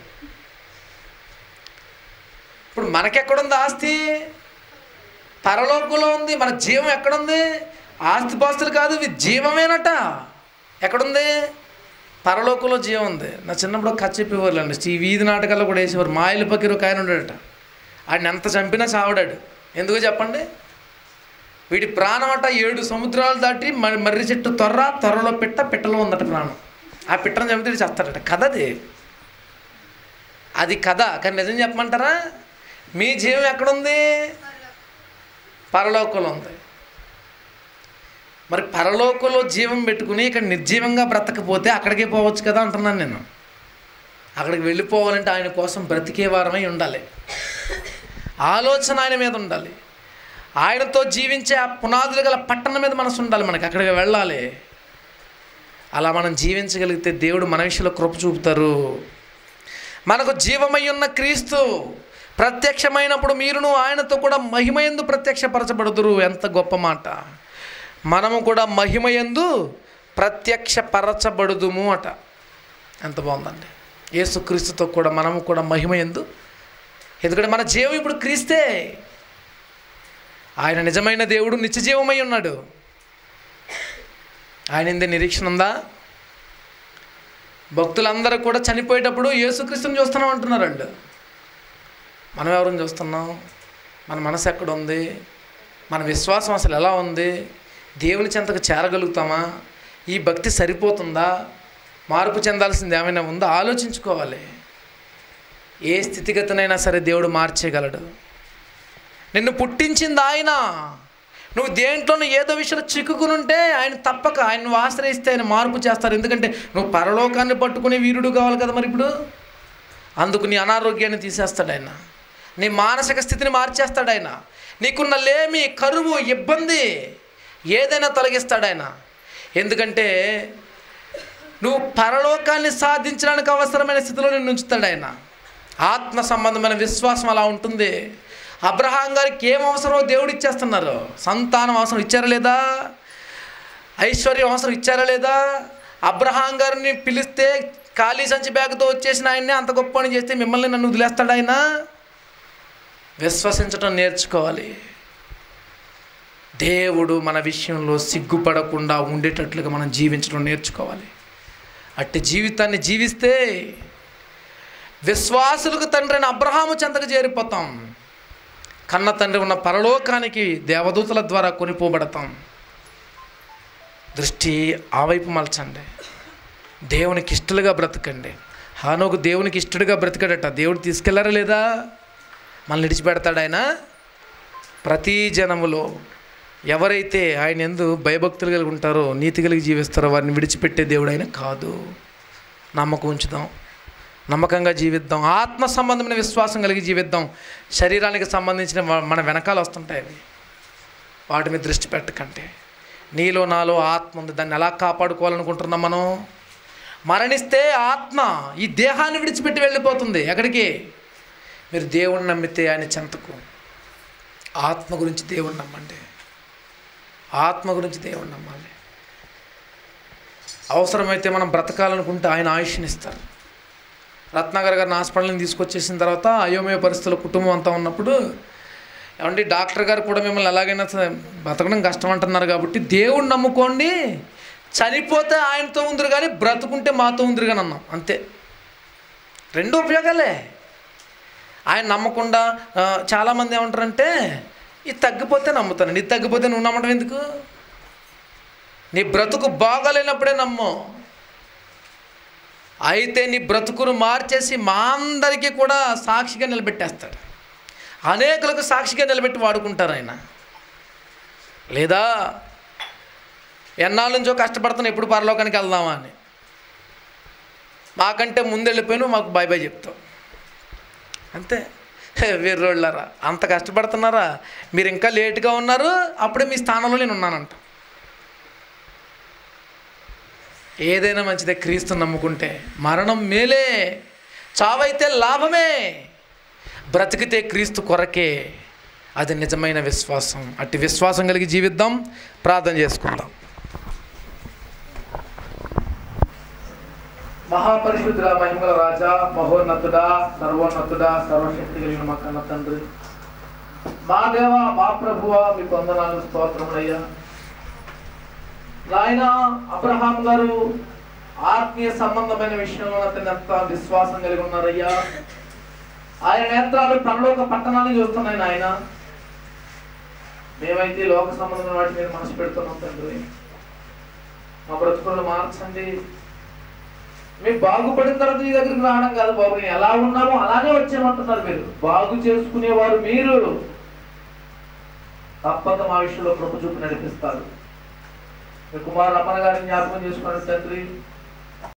ఇప్పుడు మనకెక్కడుంది ఆస్తి పరలోకంలో ఉంది మన జీవం ఎక్కడుంది ఆస్తిపాస్తులు కాదు ఇవి జీవమేనట ఎక్కడుంది పరలోకంలో జీవం ఉంది నా చిన్నప్పుడు ఒక కథ చెప్పేవాళ్ళు అండి ఈ వీధి నాటకాల్లో కూడా వేసేవారు మాయలు పక్కిరు ఒక ఆయన ఉన్నాడట ఆయన ఎంత చంపినా చావడాడు ఎందుకు చెప్పండి వీడి ప్రాణం అట ఏడు సముద్రాలు దాటి మరి మర్రి చెట్టు తొర్ర త్వరలో పిట్ట పిట్టలో ఉందట ప్రాణం ఆ పిట్టను చంపితే వీడు చేస్తాడట కథ అది అది కథ కానీ నిజం చెప్పమంటారా మీ జీవం ఎక్కడుంది పరలోకంలో ఉంది మరి పరలోకంలో జీవం పెట్టుకుని ఇక్కడ నిర్జీవంగా బ్రతకపోతే అక్కడికే పోవచ్చు కదా అంటున్నాను నేను అక్కడికి వెళ్ళిపోవాలంటే ఆయన కోసం బ్రతికే వారమై ఉండాలి ఆలోచన ఆయన మీద ఉండాలి ఆయనతో జీవించే ఆ పునాదులు గల పట్టణం మీద మనసు ఉండాలి మనకి అక్కడికి వెళ్ళాలి అలా మనం జీవించగలిగితే దేవుడు మన విషయంలో కృప చూపుతారు మనకు జీవమై ఉన్న క్రీస్తు ప్రత్యక్షమైనప్పుడు మీరును ఆయనతో కూడా మహిమయందు ప్రత్యక్షపరచబడుదురు ఎంత గొప్ప మాట మనము కూడా మహిమయందు ప్రత్యక్షపరచబడుదుము అట ఎంత బాగుందండి యేసుక్రీస్తుతో కూడా మనము కూడా మహిమయందు ఎందుకంటే మన జీవం ఇప్పుడు క్రీస్తే ఆయన నిజమైన దేవుడు నిత్యజీవమై ఉన్నాడు ఆయన ఇందే నిరీక్షణ ఉందా భక్తులందరూ కూడా చనిపోయేటప్పుడు యేసుక్రీస్తుని చూస్తున్నాం అంటున్నారండి మనం ఎవరిని చూస్తున్నాం మన మనసు ఎక్కడ ఉంది మన విశ్వాసం అసలు ఎలా ఉంది దేవుని చెంతకు చేరగలుగుతామా ఈ భక్తి సరిపోతుందా మార్పు చెందాల్సింది ఏమైనా ఉందో ఆలోచించుకోవాలి ఏ స్థితిగతినైనా సరే దేవుడు మార్చేయగలడు నిన్ను పుట్టించింది ఆయన నువ్వు దేంట్లోనూ ఏదో విషయంలో చిక్కుకునుంటే ఆయన తప్పక ఆయన నువ్వు ఆశ్రయిస్తే ఆయన మార్పు చేస్తారు ఎందుకంటే నువ్వు పరలోకాన్ని పట్టుకునే వీరుడు కావాలి కదా మరి ఇప్పుడు అందుకు నీ అనారోగ్యాన్ని తీసేస్తాడు ఆయన నీ మానసిక స్థితిని మార్చేస్తాడు ఆయన నీకున్న లేమి కరువు ఇబ్బంది ఏదైనా తొలగిస్తాడు ఆయన ఎందుకంటే నువ్వు పరలోకాన్ని సాధించడానికి అవసరమైన స్థితిలో నిన్ను ఉంచుతాడు ఆయన ఆత్మ సంబంధమైన విశ్వాసం అలా ఉంటుంది అబ్రహాం గారికి ఏం అవసరమో దేవుడు ఇచ్చేస్తున్నారు సంతానం అవసరం ఇచ్చారా లేదా ఐశ్వర్యం అవసరం ఇచ్చారా లేదా అబ్రహాం గారిని పిలిస్తే ఖాళీ సంచి బ్యాగ్తో వచ్చేసిన ఆయన్ని అంత గొప్ప పని చేస్తే మిమ్మల్ని నన్ను వదిలేస్తాడు ఆయన విశ్వసించడం నేర్చుకోవాలి దేవుడు మన విషయంలో సిగ్గుపడకుండా ఉండేటట్లుగా మనం జీవించడం నేర్చుకోవాలి అట్టి జీవితాన్ని జీవిస్తే విశ్వాసులకు తండ్రి అయిన అబ్రహాము చెంతకు చేరిపోతాం కన్న తండ్రి ఉన్న పరలోకానికి దేవదూతల ద్వారా కొనిపోబడతాం దృష్టి ఆ వైపు మలచండి దేవునికి ఇష్టలుగా బ్రతకండి హానోకు దేవునికి ఇష్టడుగా బ్రతికాడట దేవుడు తీసుకెళ్లారా లేదా మనల్ని విడిచిపెడతాడు ఆయన ప్రతి జనములో ఎవరైతే ఆయన ఎందు భయభక్తులు కలిగి ఉంటారో నీతి కలిగి జీవిస్తారో వారిని విడిచిపెట్టే దేవుడు ఆయన కాదు నమ్మకం ఉంచుదాం నమ్మకంగా జీవిద్దాం ఆత్మ సంబంధమైన విశ్వాసం కలిగి జీవిద్దాం శరీరానికి సంబంధించిన వ- మన వెనకాల వస్తుంటాయి అవి వాటి మీద దృష్టి పెట్టకంటే నీలో నాలో ఆత్మ ఉంది దాన్ని ఎలా కాపాడుకోవాలనుకుంటున్నాం మనం మరణిస్తే ఆత్మ ఈ దేహాన్ని విడిచిపెట్టి వెళ్ళిపోతుంది ఎక్కడికి మీరు దేవుణ్ణి నమ్మితే ఆయన చెంతకు ఆత్మ గురించి దేవుణ్ణి నమ్మండి ఆత్మ గురించి దేవుణ్ణి నమ్మాలి అవసరమైతే మనం బ్రతకాలనుకుంటే ఆయన ఆయుష్ని ఇస్తారు రత్నాకర్ గారిని హాస్పిటల్ని తీసుకొచ్చేసిన తర్వాత అయోమయ పరిస్థితుల కుటుంబం అంతా ఉన్నప్పుడు ఏమండి డాక్టర్ గారు కూడా మిమ్మల్ని ఎలాగైనా సరే బ్రతకడం కష్టం అంటున్నారు కాబట్టి దేవుణ్ణి నమ్ముకోండి చనిపోతే ఆయనతో ఉందిరు కానీ బ్రతుకుంటే మాతో ఉందిరు కానీ అన్నాం అంతే రెండు ఉపయోగాలే ఆయన నమ్మకుండా ఆ, చాలామంది ఏమంటారంటే ఇది తగ్గిపోతే నమ్ముతాను ఇది తగ్గిపోతే నువ్వు నమ్మడం ఎందుకు నీ బ్రతుకు బాగాలేనప్పుడే నమ్ము అయితే నీ బ్రతుకును మార్చేసి మా అందరికీ కూడా సాక్షిగా నిలబెట్టేస్తాడు అనేకులకు సాక్షిగా నిలబెట్టి వాడుకుంటారు ఆయన లేదా ఎన్నాళ్ళ నుంచో కష్టపడుతున్నా ఎప్పుడు పరలోకానికి వెళ్దామా అని మాకంటే ముందు వెళ్ళిపోయిన మాకు బాయ్ బాయ్ చెప్తావు అంతే వీర్రోళ్ళారా అంత కష్టపడుతున్నారా మీరు ఇంకా లేట్గా ఉన్నారు అప్పుడే మీ స్థానంలో నేను ఉన్నానంట ఏదైనా మంచిదే క్రీస్తు నమ్ముకుంటే మరణం మేలే చావైతే లాభమే బ్రతికితే క్రీస్తు కొరకే అది నిజమైన విశ్వాసం అట్టి విశ్వాసం కలిగి జీవిద్దాం ప్రార్థన చేసుకుందాం మహాపరిశుద్ధుడ మహిమల రాజా మహోన్నతుడా సర్వోన్నతుడా సర్వశక్తి కలిగిన మా కన్న తండ్రి మా దేవ మా ప్రభువ మీ వందనాలు స్తోత్రములయ్యా నాయన అబ్రహాం గారు ఆత్మీయ సంబంధమైన విషయంలో అతను ఎంత విశ్వాసం కలిగి ఉన్నారయ్యా ఆయన నేత్రాలు పరలోక పట్టణాన్ని చూస్తున్నాయి నాయన మేమైతే లోక సంబంధమైన వాటి మీద మనసు పెడుతున్నాం తండ్రి మా బ్రతుకులను మార్చండి మేము బాగుపడిన తర్వాత మీ దగ్గరికి రావడం కాదు బాబు మేము ఎలా ఉన్నామో అలానే వచ్చామంటున్నారు మీరు బాగు చేసుకునేవారు మీరు తప్పక మా విషయంలో కృప చూపి నడిపిస్తారు మీ కుమారుడు అప్పన గారిని జ్ఞాపకం చేసుకున్నాడు తండ్రి